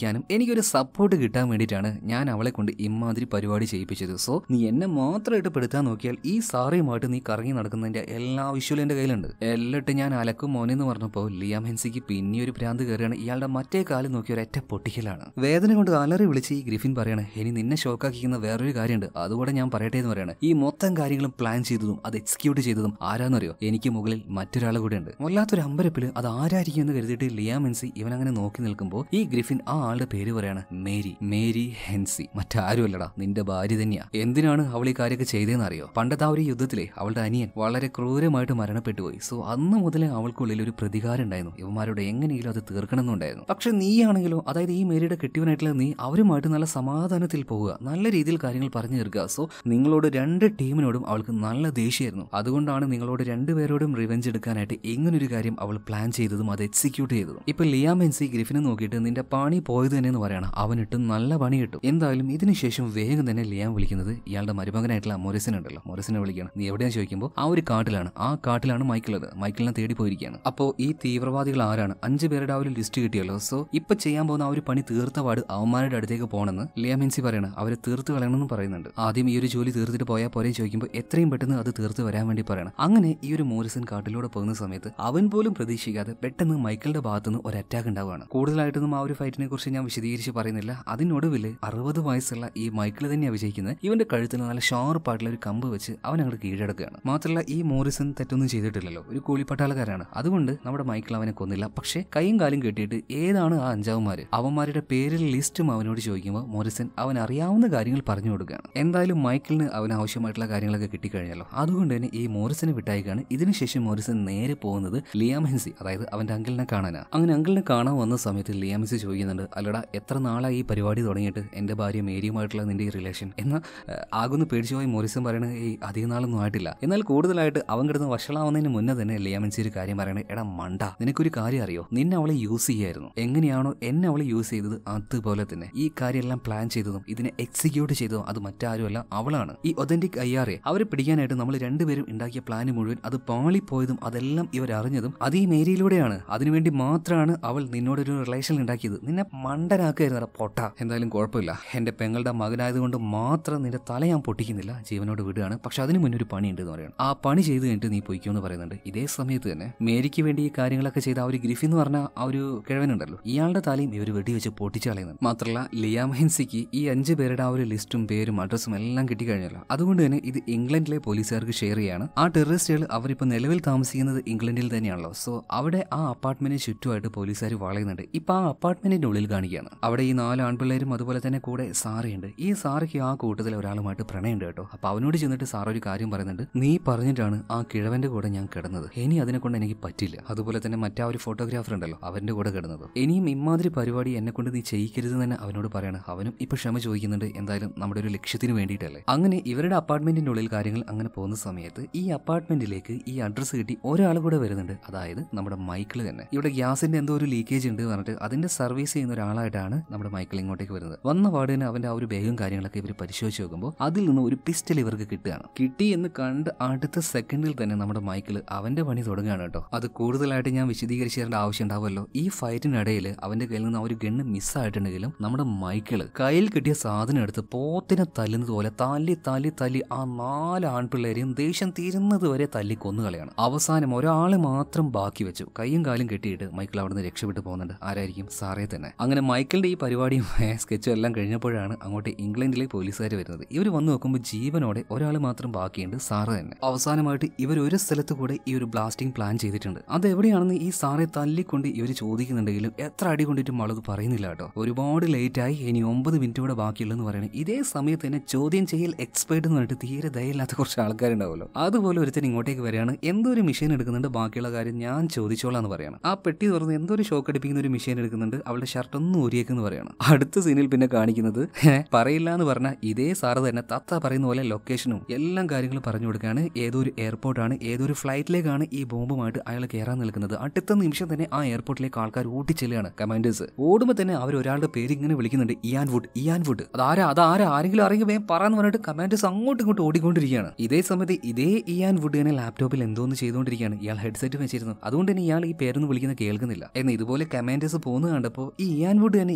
എനിക്കൊരു സപ്പോർട്ട് കിട്ടാൻ വേണ്ടിയിട്ടാണ് ഞാൻ അവളെ കൊണ്ട് ഇമാതിരി പരിപാടി ചെയ്യിപ്പിച്ചത് സോ നീ എന്നെ മാത്രമായിട്ട് പെടുത്താൻ നോക്കിയാൽ ഈ സാറിയുമായിട്ട് നീ കറങ്ങി നടക്കുന്നതിന്റെ എല്ലാ വിഷ്വലും എന്റെ കയ്യിലുണ്ട് എല്ലിട്ട് ഞാൻ അലക്കും മോനെന്ന് പറഞ്ഞപ്പോൾ ലിയാം ഹെൻസിക്ക് പിന്നെ ഒരു ഭ്രാന്ത് കയറിയാണ് ഇയാളുടെ മറ്റേ കാലം നോക്കി ഒരു ഒറ്റ പൊട്ടിക്കലാണ് വേദന കൊണ്ട് അലറി വിളിച്ച് ഈ ഗ്രിഫിൻ പറയാണ് ഇനി നിന്നെ ഷോക്കാക്കിക്കുന്ന വേറൊരു കാര്യമുണ്ട് അതുകൂടെ ഞാൻ പറയട്ടെ എന്ന് പറയാണ് ഈ മൊത്തം കാര്യങ്ങളും പ്ലാൻ ചെയ്തതും അത് എക്സിക്യൂട്ട് ചെയ്തതും ആരാന്നറിയോ എനിക്ക് മുകളിൽ മറ്റൊരാൾ കൂടെ ഉണ്ട് വല്ലാത്തൊരു അമ്പരപ്പിൽ അത് ആരായിരിക്കും എന്ന് കരുതിയിട്ട് ലിയാം ഹെൻസി ഇവൻ അങ്ങനെ നോക്കി നിൽക്കുമ്പോൾ ഈ ഗ്രിഫിൻ ആ ആളുടെ പേര് പറയാണ് മേരി മേരി ഹെൻസി മറ്റാരുമല്ലടാ നിന്റെ ഭാര്യ തന്നെയാ എന്തിനാണ് അവൾ ഈ കാര്യമൊക്കെ ചെയ്തതെന്ന് അറിയോ പണ്ടത്തെ ആ ഒരു യുദ്ധത്തിലെ അവളുടെ അനിയൻ വളരെ ക്രൂരമായിട്ട് മരണപ്പെട്ടു പോയി സോ അന്ന് മുതലേ അവൾക്കുള്ളിൽ ഒരു പ്രതികാരം ഉണ്ടായിരുന്നു ഇവന്മാരോട് എങ്ങനെയെങ്കിലും അത് തീർക്കണമെന്നുണ്ടായിരുന്നു പക്ഷെ നീയാണെങ്കിലോ അതായത് ഈ മേരിയുടെ കെട്ടിയവനായിട്ടുള്ള നീ അവരുമായിട്ട് നല്ല സമാധാനത്തിൽ പോവുക നല്ല രീതിയിൽ കാര്യങ്ങൾ പറഞ്ഞു തീർക്കുക സോ നിങ്ങളോട് രണ്ട് ടീമിനോടും അവൾക്ക് നല്ല ദേഷ്യമായിരുന്നു അതുകൊണ്ടാണ് നിങ്ങളോട് രണ്ടുപേരോടും റിവെഞ്ച് എടുക്കാനായിട്ട് ഇങ്ങനൊരു കാര്യം അവൾ പ്ലാൻ ചെയ്തതും അത് എക്സിക്യൂട്ട് ചെയ്തതും ഇപ്പൊ ലിയാം ഹെൻസി ഗ്രിഫിനെ നോക്കിയിട്ട് നിന്റെ പണി പോയത് തന്നെ എന്ന് പറയണം അവനിട്ട് നല്ല പണി കിട്ടും എന്തായാലും ഇതിനുശേഷം വേഗം തന്നെ ലിയാം വിളിക്കുന്നത് ഇയാളുടെ മരുമകനായിട്ടുള്ള മൊറിസിനെ ഉണ്ടല്ലോ മൊറിസിനെ വിളിക്കണം നീ എവിടെയാന്ന് ചോദിക്കുമ്പോൾ ആ ഒരു കാട്ടിലാണ് ആ കാട്ടിലാണ് മൈക്കിളത് മൈക്കിളിനെ തേടി പോയിരിക്കുകയാണ് അപ്പോൾ ഈ തീവ്രവാദികൾ ആരാണ് അഞ്ച് പേരുടെ ആ ഒരു ലിസ്റ്റ് കിട്ടിയല്ലോ സോ ഇപ്പൊ ചെയ്യാൻ പോകുന്ന ആ ഒരു പണി തീർത്ത പാട് അവന്മാരുടെ അടുത്തേക്ക് പോകണമെന്ന് ലിയാം ഹെൻസി പറയണം അവരെ തീർത്ത് കളയണമെന്ന് പറയുന്നുണ്ട് ആദ്യം ഈ ഒരു ജോലി തീർത്തിട്ട് പോയാൽ പോരെ ചോദിക്കുമ്പോൾ എത്രയും പെട്ടെന്ന് അത് തീർത്ത് വരാൻ വേണ്ടി പറയണം അങ്ങനെ ഈ ഒരു മോറിസൺ കാട്ടിലൂടെ പോകുന്ന സമയത്ത് അവൻ പോലും പ്രതീക്ഷിക്കാതെ പെട്ടെന്ന് മൈക്കിളിന്റെ ഭാഗത്തുനിന്ന് ഒരു അറ്റാക്ക് ഉണ്ടാവുകയാണ് കൂടുതലായിട്ടൊന്നും ആ ഒരു ഫൈറ്റിനെ കുറിച്ച് ഞാൻ വിശദീകരിച്ച് പറയുന്നില്ല അതിനൊടുവിൽ അറുപത് വയസ്സുള്ള ഈ മൈക്കിൾ തന്നെയാണ് വിജയിക്കുന്നത് ഇവന്റെ കഴുത്തിൽ നല്ല ഷാർപ്പായിട്ടുള്ള ഒരു കമ്പ് വെച്ച് അവൻ അങ്ങോട്ട് കീഴടക്കുകയാണ് മാത്രമല്ല ഈ മോറിസൺ തെറ്റൊന്നും ചെയ്തിട്ടില്ലല്ലോ ഒരു കൂലിപ്പട്ടാളക്കാരാണ് അതുകൊണ്ട് നമ്മുടെ മൈക്കിൾ അവനെ കൊന്നില്ല പക്ഷേ കൈയും കാലും കെട്ടിയിട്ട് ഏതാണ് ആ അഞ്ചാവന്മാര് അവന്മാരുടെ പേരിൽ ലിസ്റ്റും അവനോട് ചോദിക്കുമ്പോൾ മോറിസൺ അവൻ അറിയാവുന്ന കാര്യങ്ങൾ പറഞ്ഞു കൊടുക്കുകയാണ് എന്തായാലും മൈക്കിളിന് അവന് ആവശ്യമായിട്ടുള്ള കാര്യങ്ങളൊക്കെ കിട്ടിക്കഴിഞ്ഞല്ലോ അതുകൊണ്ട് തന്നെ ഈ മോറിസനെ വിട്ടായിക്കാണ് ഇതിനുശേഷം മോറിസൺ നേരെ പോകുന്നത് ലിയാം ഹെൻസി അതായത് അവന്റെ അങ്കിളിനെ കാണാനാ അങ്ങനെ അങ്കിളിനെ കാണാൻ വന്ന സമയത്ത് ലിയാം ഹെൻസി ചോദിക്കുന്നുണ്ട് അല്ലടാ എത്ര നാളായി ഈ പരിപാടി തുടങ്ങിയിട്ട് എന്റെ ഭാര്യ മേരിയുമായിട്ടുള്ള നിന്റെ ഈ റിലേഷൻ എന്നാൽ ആകൊന്ന് പേടിച്ചു പോയി മോറിസൺ പറയണത് ഈ അധികം നാളൊന്നും ആയിട്ടില്ല എന്നാൽ കൂടുതലായിട്ട് അവൻ കിടന്ന് വഷളാവുന്നതിന് മുന്നേ തന്നെ ലിയാം ഹെൻസി ഒരു കാര്യം പറയണേ എടാ മണ്ട നിനക്കൊരു കാര്യം അറിയോ നിന്നെ അവളെ യൂസ് ചെയ്യായിരുന്നു എങ്ങനെയാണോ എന്നെ അവളെ യൂസ് ചെയ്തത് അതുപോലെ തന്നെ ഈ കാര്യമെല്ലാം പ്ലാൻ ചെയ്തതും ഇതിനെ എക്സിക്യൂട്ട് ചെയ്തതും അത് മറ്റാരുമല്ല അവളാണ് ഈ ഒതന്റിക് ഐ ആർ എ അവരെ പിടിക്കാനായിട്ട് നമ്മൾ രണ്ടുപേരും ഉണ്ടാക്കിയ പ്ലാൻ മുഴുവൻ അത് പാളിപ്പോയതും അതെല്ലാം ഇവർ അറിഞ്ഞതും അത് ഈ മേരിയിലൂടെയാണ് അതിനുവേണ്ടി മാത്രമാണ് അവൾ നിന്നോടൊരു റിലേഷൻ ഉണ്ടാക്കിയത് നിന്നെ മണ്ടനാക്കായിരുന്നു പൊട്ട എന്തായാലും കുഴപ്പമില്ല എന്റെ പെങ്ങളുടെ മകനായതുകൊണ്ട് മാത്രം നിന്റെ തല ഞാൻ പൊട്ടിക്കുന്നില്ല ജീവനോട് വിടുകയാണ് പക്ഷെ അതിന് മുന്നേ ഒരു പണിയുണ്ട് എന്ന് പറയണം ആ പണി ചെയ്ത് കഴിഞ്ഞിട്ട് നീ പൊയ്ക്കോ എന്ന് പറയുന്നുണ്ട് ഇതേ സമയത്ത് തന്നെ മേരിക്ക് വേണ്ടി ഈ കാര്യങ്ങളൊക്കെ ചെയ്ത ആ ഒരു ഗ്രിഫി എന്ന് പറഞ്ഞ ആ ഒരു കിഴവനുണ്ടല്ലോ ഇയാളുടെ തലയും ഇവർ വെടിവെച്ച് പൊട്ടിച്ച് കളയുന്നുണ്ട് മാത്രമല്ല ലിയാം ഹെൻസിക്ക് ഈ അഞ്ച് പേരുടെ ആ ഒരു ലിസ്റ്റും പേരും അഡ്രസ്സും എല്ലാം കിട്ടിക്കഴിഞ്ഞല്ലോ അതുകൊണ്ട് തന്നെ ഇത് ഇംഗ്ലണ്ടിലെ പോലീസുകാർക്ക് ഷെയർ ചെയ്യാണ് ആ ടെററിസ്റ്റുകൾ അവരിപ്പോൾ നിലവിൽ താമസിക്കുന്നത് ഇംഗ്ലണ്ടിൽ തന്നെയാണല്ലോ സോ അവിടെ ആ അപ്പാർട്ട്മെന്റിന് ചുറ്റുമായിട്ട് പോലീസുകാർ വളയുന്നുണ്ട് ഇപ്പൊ ആ അപ്പാർട്ട്മെന്റിന്റെ ഉള്ളിൽ കാണിക്കുകയാണ് അവിടെ ഈ നാല് ആൺപിള്ളേരും അതുപോലെ തന്നെ കൂടെ സാറയുണ്ട് ഈ സാറയ്ക്ക് ആ കൂട്ടത്തിൽ ഒരാളുമായിട്ട് പ്രണയമുണ്ട് കേട്ടോ അപ്പൊ അവനോട് ചെന്നിട്ട് സാർ ഒരു കാര്യം പറയുന്നുണ്ട് നീ പറഞ്ഞിട്ടാണ് ആ കിഴവന്റെ കൂടെ ഞാൻ കിടന്നത് ഇനി അതിനെ കൊണ്ട് എനിക്ക് പറ്റില്ല അതുപോലെ തന്നെ മറ്റാ ഒരു ഫോട്ടോഗ്രാഫർ ഉണ്ടല്ലോ അവന്റെ കൂടെ കിടന്നത് ഇനിയും ഇമാതിരി പരിപാടി എന്നെ കൊണ്ട് നീ ചെയ്യിക്കരുത് തന്നെ അവനോട് പറയണം അവനും ഇപ്പൊ ക്ഷമ ചോദിക്കുന്നുണ്ട് എന്തായാലും നമ്മുടെ ഒരു ലക്ഷ്യത്തിന് വേണ്ടിയിട്ടല്ലേ അങ്ങനെ ഇവരുടെ അപ്പാർട്ട്മെന്റിന്റെ ഉള്ളിൽ കാര്യങ്ങൾ അങ്ങനെ പോകുന്ന സമയത്ത് ഈ അപ്പാർട്ട്മെന്റിലേക്ക് ഈ അഡ്രസ്സ് കിട്ടി ഒരാൾ കൂടെ വരുന്നുണ്ട് അതായത് നമ്മുടെ മൈക്കിൾ തന്നെ ഇവിടെ ഗ്യാസിന്റെ എന്തോ ഒരു ലീക്കേജ് ഉണ്ട് പറഞ്ഞിട്ട് അതിന്റെ സർവീസ് ചെയ്യുന്ന ഒരാളായിട്ടാണ് നമ്മുടെ മൈക്കിൾ ഇങ്ങോട്ടേക്ക് വരുന്നത് വന്ന പാടിന് അവന്റെ ആ ഒരു ബാഗും കാര്യങ്ങളൊക്കെ ഇവർ പരിശോധിച്ച് നോക്കുമ്പോൾ അതിൽ നിന്ന് ഒരു പിസ്റ്റൽ ഇവർക്ക് കിട്ടുകയാണ് കിട്ടി എന്ന് കണ്ട് അടുത്ത സെക്കൻഡിൽ തന്നെ നമ്മുടെ മൈക്കിൾ അവന്റെ പണി തുടങ്ങുകയാണ് കേട്ടോ അത് കൂടുതലായിട്ട് ഞാൻ വിശദീകരിച്ച് തരേണ്ട ആവശ്യം ഉണ്ടാവുമല്ലോ ഈ ഫൈറ്റിനിടയിൽ അവന്റെ കയ്യിൽ നിന്ന് ആ ഒരു ഗണ്ണ് മിസ്സായിട്ടുണ്ടെങ്കിലും നമ്മുടെ മൈക്കിള് കയ്യിൽ കിട്ടിയ സാധനം എടുത്ത് പോത്തിനെ തല്ലുന്നത് പോലെ തല്ലി തല്ലി തല്ലി ആ നാല് ആൺപിള്ളേരെയും ദേഷ്യം തീരുന്നത് വരെ തല്ലി കൊന്നുകളയാണ് അവസാനം ഒരാളെ മാത്രം ബാക്കി വെച്ചു കൈയും കാലും കെട്ടിയിട്ട് മൈക്കിൾ അവിടെ നിന്ന് രക്ഷപ്പെട്ടു പോകുന്നുണ്ട് ആരായിരിക്കും സാറേ തന്നെ അങ്ങനെ മൈക്കിളിന്റെ ഈ പരിപാടിയും സ്കെച്ചും എല്ലാം കഴിഞ്ഞപ്പോഴാണ് അങ്ങോട്ട് ഇംഗ്ലണ്ടിലെ പോലീസുകാർ വരുന്നത് ഇവർ വന്ന് നോക്കുമ്പോൾ ജീവനോടെ ഒരാൾ മാത്രം ബാക്കിയുണ്ട് സാറ് തന്നെ അവസാനമായിട്ട് ഇവർ ഒരു സ്ഥലത്ത് കൂടെ ഈ ഒരു ബ്ലാസ്റ്റിംഗ് പ്ലാൻ ചെയ്തിട്ടുണ്ട് അത് എവിടെയാണെന്ന് ഈ സാറെ തല്ലിക്കൊണ്ട് ഇവർ ചോദിക്കുന്നുണ്ടെങ്കിലും എത്ര അടി കൊണ്ടിട്ടും ആളത് പറയുന്നില്ല കേട്ടോ ഒരുപാട് ലേറ്റ് ആയി ഇനി ഒമ്പത് മിനിറ്റ് കൂടെ ബാക്കിയുള്ളെന്ന് പറയുന്നത് ഇതേ സമയത്ത് തന്നെ ചോദ്യം ചെയ്യൽ എക്സ്പേർട്ട് എന്ന് പറഞ്ഞിട്ട് തീരെ ദയയില്ലാത്ത കുറച്ച് ആൾക്കാരുണ്ടാവുമല്ലോ അതുപോലെ ഒരുത്തൻ ഇങ്ങോട്ടേക്ക് വരികയാണ് എന്തോ ഒരു മെഷീൻ എടുക്കുന്നുണ്ട് ബാക്കിയുള്ള കാര്യം ഞാൻ ചോദിച്ചോളാം എന്ന് പറയണം ആ പെട്ടി തുറന്ന് എന്തോ ഒരു ഷോക്ക് അടിപ്പിക്കുന്ന ഒരു മെഷീൻ എടുക്കുന്നുണ്ട് അവളുടെ ഷർട്ട് ഒന്നും ഊരിയേക്കെന്ന് പറയണം അടുത്ത സീനിൽ പിന്നെ കാണിക്കുന്നത് "ഹേ, പറയില്ല എന്ന് പറഞ്ഞാൽ ഇതേ സാറ് തന്നെ തത്ത പറയുന്ന പോലെ ലൊക്കേഷനും എല്ലാം കാര്യങ്ങളും പറഞ്ഞു കൊടുക്കുകയാണ് ഏതോ ഒരു എയർപോർട്ടാണ് ഏതോ ഒരു ഫ്ലൈറ്റിലേക്കാണ് ഈ ബോംബുമായിട്ട് അയാൾ കയറാൻ നിൽക്കുന്നത് അടുത്ത നിമിഷം തന്നെ ആ എയർപോർട്ടിലേക്ക് ആൾക്കാർ ഓട്ടിച്ചെല്ലുകയാണ് കമാൻഡേഴ്സ് ഓടുമ്പോൾ തന്നെ അവർ ഒരാളുടെ പേര് ഇങ്ങനെ വിളിക്കുന്നുണ്ട് ഇയാൻ വുഡ് ഇയാൻ വുഡ് അതാരാ അതാരാ ആരെങ്കിലും അറിയുക വേഗം പറയാന്ന് പറഞ്ഞിട്ട് കമാൻഡേഴ്സ് അങ്ങോട്ടും ഇങ്ങോട്ടും ഓടിക്കൊണ്ടിരിക്കുകയാണ് ഇതേ സമയത്ത് ഇതേ ഇയാൻ വുഡ് തന്നെ ലാപ്ടോപ്പിൽ എന്തോന്ന് ചെയ്തുകൊണ്ടിരിക്കുകയാണ് ഇയാൾ ഹെഡ്സെറ്റ് വെച്ചിരുന്നു അതുകൊണ്ട് തന്നെ ഇയാൾ ഈ പേരൊന്നും വിളിക്കുന്ന കേൾക്കുന്നില്ല എന്നാൽ ഇതുപോലെ കമാൻഡേഴ്സ് പോകുന്നത് കണ്ടപ്പോൾ ഈ ഇയാൻ വുഡ് തന്നെ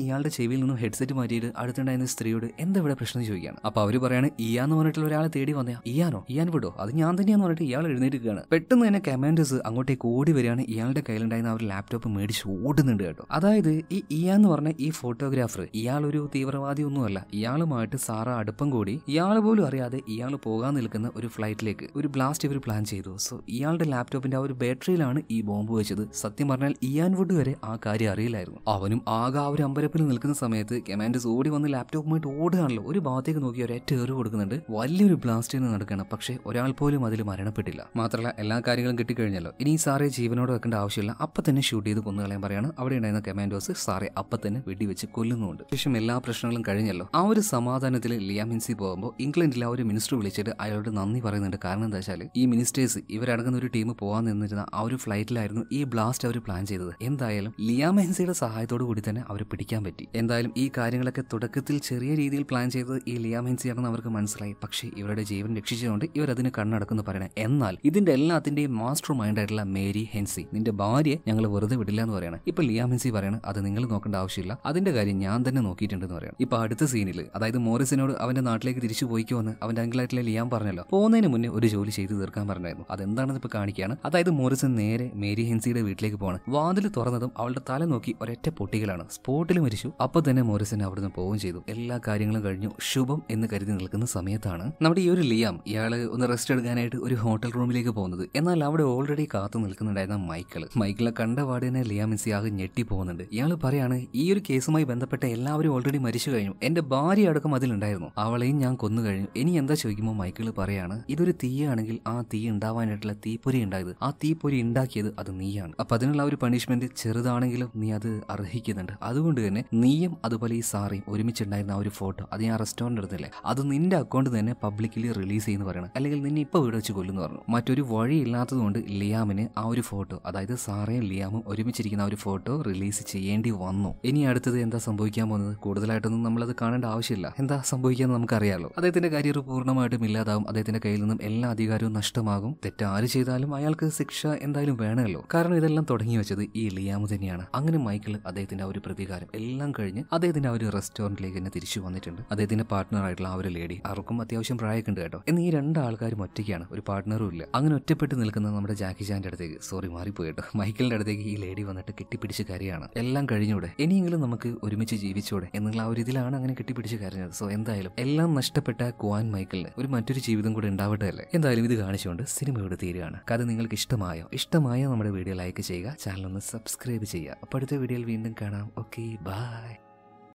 ഇയാളുടെ ചെവിയിൽ നിന്നും ഹെഡ്സെറ്റ് മാറ്റിയിട്ട് അടുത്തുണ്ടായിരുന്ന സ്ത്രീയോട് എന്താ ഇവിടെ പ്രശ്നം എന്ന് ചോദിക്കുകയാണ് അപ്പൊ അവര് പറയാണ് ഇയാന്ന് പറഞ്ഞിട്ടുള്ള ഒരാളെ തേടി വന്നയാ ഇയാനോ ഇയാൻ വിടോ അത് ഞാൻ തന്നെയാന്ന് പറഞ്ഞിട്ട് ഇയാൾ എഴുന്നേറ്റിരിക്കുകയാണ് പെട്ടെന്ന് തന്നെ കമാൻഡേഴ്സ് അങ്ങോട്ടേക്ക് ഓടി വരികയാണ് ഇയാളുടെ കയ്യിലുണ്ടായിരുന്ന ആ ഒരു ലാപ്ടോപ്പ് മേടിച്ച് ഓടുന്നുണ്ട് കേട്ടോ അതായത് ഈ ഇയാന്ന് പറഞ്ഞ ഈ ഫോട്ടോഗ്രാഫർ ഇയാൾ ഒരു തീവ്രവാദി ഒന്നുമല്ല ഇയാളുമായിട്ട് സാറ അടുപ്പം കൂടി ഇയാൾ പോലും അറിയാതെ ഇയാൾ പോകാൻ നിൽക്കുന്ന ഒരു ഫ്ലൈറ്റിലേക്ക് ഒരു ബ്ലാസ്റ്റ് ഇവർ പ്ലാൻ ചെയ്തു സോ ഇയാളുടെ ലാപ്ടോപ്പിന്റെ ആ ഒരു ബാറ്ററിയിലാണ് ഈ ബോംബ് വെച്ചത് സത്യം പറഞ്ഞാൽ ഇയാൻ വുഡ് വരെ ആ കാര്യം അറിയില്ലായിരുന്നു അവനും ആകെ ആ ഒരു അമ്പരപ്പിൽ നിൽക്കുന്ന സമയത്ത് കമാൻഡേഴ്സ് ഓടി വന്ന് ലാപ്ടോപ്പുമായിട്ട് ഓടുകയാണല്ലോ ഒരു ഭാഗത്തേക്ക് നോക്കി ഒരൊറ്റ ഏറ് കൊടുക്കുന്നുണ്ട് വലിയൊരു ബ്ലാസ്റ്റ് നടക്കണം പക്ഷേ ഒരാൾ പോലും അതിൽ മരണപ്പെട്ടില്ല മാത്രമല്ല എല്ലാ കാര്യങ്ങളും കിട്ടിക്കഴിഞ്ഞല്ലോ ഇനി ഈ സാറെ ജീവനോട് വെക്കേണ്ട ആവശ്യമില്ല അപ്പൊ തന്നെ ഷൂട്ട് ചെയ്ത് കൊന്നുകളയാൻ പറയാണ് അവിടെ ഉണ്ടായിരുന്ന കമാൻഡോസ് സാറെ അപ്പൊ തന്നെ വെടിവെച്ച് കൊല്ലുന്നുണ്ട് ശേഷം എല്ലാ പ്രശ്നങ്ങളും കഴിഞ്ഞല്ലോ ആ ഒരു സമാധാനത്തിൽ ലിയാം ഹിൻസി പോകുമ്പോൾ ഇംഗ്ലണ്ടിലെ ആ ഒരു മിനിസ്റ്റർ വിളിച്ചിട്ട് അയാളോട് നന്ദി പറയുന്നുണ്ട് കാരണം എന്താ വെച്ചാൽ ഈ മിനിസ്റ്റേഴ്സ് ഇവരടങ്ങുന്ന ഒരു ടീം പോകാൻ നിന്നിരുന്ന ആ ഒരു ഫ്ലൈറ്റിലായിരുന്നു ഈ ബ്ലാസ്റ്റ് അവർ പ്ലാൻ ചെയ്തത് എന്തായാലും ലിയാം ഹെൻസിയുടെ സഹായത്തോടു കൂടി തന്നെ അവർ പിടിക്കാൻ പറ്റി എന്തായാലും ഈ കാര്യങ്ങളൊക്കെ തുടക്കത്തിൽ ചെറിയ രീതിയിൽ പ്ലാൻ ചെയ്തത് ഈ ലിയാം ഹെൻസി ആണെന്ന് അവർക്ക് മനസ്സിലായി പക്ഷേ ഇവരുടെ ജീവൻ രക്ഷിച്ചുകൊണ്ട് ഇവർ അതിന് കണ്ണടക്കുന്നു പറയണേ എന്നാൽ ഇതിന്റെ എല്ലാത്തിന്റെയും മാസ്റ്റർ മൈൻഡ് ആയിട്ടുള്ള മേരി ഹെൻസി നിന്റെ ഭാര്യയെ ഞങ്ങൾ വെറുതെ വിടില്ല എന്ന് പറയണം ഇപ്പൊ ലിയാം ഹെൻസി പറയണം അത് നിങ്ങൾ നോക്കേണ്ട ആവശ്യമില്ല അതിന്റെ കാര്യം ഞാൻ തന്നെ നോക്കിയിട്ടുണ്ടെന്ന് പറയണം ഇപ്പൊ അടുത്ത സീനിൽ അതായത് മോറിസിനോട് അവന്റെ നാട്ടിലേക്ക് തിരിച്ചു പോയിക്കോന്ന് അവന്റെ അങ്കിളായിട്ടുള്ള ലിയാം പറഞ്ഞല്ലോ പോകുന്നതിന് മുന്നേ ഒരു ജോലി ചെയ്തു തീർക്കാൻ പറഞ്ഞായിരുന്നു അതെന്താണെന്ന് ഇപ്പൊ കാണിക്കുകയാണ് അതായത് മോറിസൺ നേരെ മേരി ഹെൻസിയുടെ വീട്ടിലേക്ക് പോകണം വാതിൽ തുറന്നതും അവളുടെ തല നോക്കി ഒരൊറ്റ പൊട്ടികളാണ് സ്പോട്ടിൽ മരിച്ചു അപ്പൊ തന്നെ മോറിസൺ അവിടുന്ന് പോവുകയും ചെയ്തു എല്ലാ കാര്യങ്ങളും കഴിഞ്ഞു ശുഭം എന്ന് കരുതി നിൽക്കുന്ന സമയത്താണ് നമ്മുടെ ഈ ഒരു ലിയാം ഇയാള് ഒന്ന് റെസ്റ്റ് എടുക്കാനായിട്ട് ഒരു ഹോട്ടൽ റൂമിലേക്ക് പോകുന്നത് എന്നാൽ അവിടെ ഓൾറെഡി കാത്തു നിൽക്കുന്നുണ്ടായിരുന്ന മൈക്കിള് മൈക്കിളെ കണ്ട പാടെ തന്നെ ലിയാം മിൻസി ആകെ ഞെട്ടി പോകുന്നുണ്ട് ഇയാൾ പറയാണ് ഈ ഒരു കേസുമായി ബന്ധപ്പെട്ട എല്ലാവരും ഓൾറെഡി മരിച്ചു കഴിഞ്ഞു എന്റെ ഭാര്യ അടക്കം അതിലുണ്ടായിരുന്നു അവളെയും ഞാൻ കൊന്നു കഴിഞ്ഞു ഇനി എന്താ ചോദിക്കുമ്പോൾ മൈക്കിള് പറയാണ് ഇതൊരു തീയാണെങ്കിൽ ആ തീ ഉണ്ടാവാനായിട്ടുള്ള തീപ്പൊരി ഉണ്ടായത് ആ തീപ്പൊരി ഉണ്ടാക്കിയത് അത് നീയാണ് അപ്പൊ അതിനുള്ള ഒരു പണിഷ്മെന്റ് ചെറുതാണെങ്കിലും നീ അത് അർഹിക്കുന്നുണ്ട് അതുകൊണ്ട് തന്നെ നീയും അതുപോലെ ഈ സാറിയും ഒരുമിച്ചുണ്ടായിരുന്ന ആ ഒരു ഫോട്ടോ അത് ഞാൻ റെസ്റ്റോറന്റ് എടുത്തില്ലേ അത് നിന്റെ അക്കൗണ്ട് തന്നെ പബ്ലിക്കലി റിലീസ് ചെയ്യുന്നു പറയണം അല്ലെങ്കിൽ നിന്നെ ഇപ്പൊ വീട് വെച്ച് കൊല്ലുന്നു പറഞ്ഞു മറ്റൊരു വഴി ഇല്ലാത്തതുകൊണ്ട് ലിയാമിന് ആ ഒരു ഫോട്ടോ അതായത് സാറയും ലിയാമും ഒരുമിച്ചിരിക്കുന്ന ആ ഒരു ഫോട്ടോ റിലീസ് ചെയ്യേണ്ടി വന്നു ഇനി അടുത്തത് എന്താ സംഭവിക്കാൻ പോകുന്നത് കൂടുതലായിട്ടൊന്നും നമ്മളത് കാണേണ്ട ആവശ്യമില്ല എന്താ സംഭവിക്കാന്ന് നമുക്കറിയാലോ അദ്ദേഹത്തിന്റെ കരിയർ പൂർണ്ണമായിട്ടും ഇല്ലാതാവും അദ്ദേഹത്തിന്റെ കയ്യിൽ നിന്നും എല്ലാ അധികാരവും നഷ്ടമാകും തെറ്റാര് ചെയ്താലും അയാൾക്ക് ശിക്ഷ എന്തായാലും വേണമല്ലോ കാരണം ഇതെല്ലാം തുടങ്ങി വെച്ചത് ഈ ലിയാമ് തന്നെയാണ് അങ്ങനെ മൈക്കിൾ അദ്ദേഹത്തിന്റെ ആ ഒരു പ്രതികാരം എല്ലാം കഴിഞ്ഞ് അദ്ദേഹത്തിന്റെ ആ ഒരു റെസ്റ്റോറന്റിലേക്ക് തന്നെ തിരിച്ചു വന്നിട്ടുണ്ട് അദ്ദേഹത്തിന്റെ പാർട്ട്ണർ ആയിട്ടുള്ള ആ ഒരു ലേഡി അവർക്കും അത്യാവശ്യം പ്രായമൊക്കെ ഉണ്ട് കേട്ടോ എന്നാൽ ഈ രണ്ട് ആൾക്കാരും ഒറ്റയ്ക്കാണ് ഒരു പാർട്ട്ണറും ഇല്ല അങ്ങനെ ഒറ്റപ്പെട്ട് നിൽക്കുന്ന നമ്മുടെ ജാക്കി ചാന്റെ അടുത്തേക്ക് സോറി മാറിപ്പോയി കേട്ടോ മൈക്കിളിന്റെ അടുത്തേക്ക് ഈ ലേഡി വന്നിട്ട് കെട്ടിപ്പിടിച്ച് കരയാണ് എല്ലാം കഴിഞ്ഞൂടെ ഇനിയെങ്കിലും നമുക്ക് ഒരുമിച്ച് ജീവിച്ചൂടെ എന്നുള്ള ആ ഒരു ഇതിലാണ് അങ്ങനെ കെട്ടിപ്പിടിച്ച് കരഞ്ഞത് സോ എന്തായാലും എല്ലാം നഷ്ടപ്പെട്ട ക്വാൻ മൈക്കിളിന് ഒരു മറ്റൊരു ജീവിതം കൂടെ ഉണ്ടാവട്ടെ അല്ലേ എന്തായാലും ഇത് കാണിച്ചുകൊണ്ട് സിനിമ ഇവിടെ തീരുകയാണ് കഥ നിങ്ങൾക്ക് ഇഷ്ടമായോ ഇഷ്ടമായോ നമ്മുടെ വീഡിയോ ലൈക്ക് ചെയ്യുക ചാനൽ ഒന്ന് സബ്സ്ക്രൈബ് ചെയ്യുക അപ്പോൾ അടുത്ത വീഡിയോയിൽ വീണ്ടും കാണാം ഓക്കെ ബൈ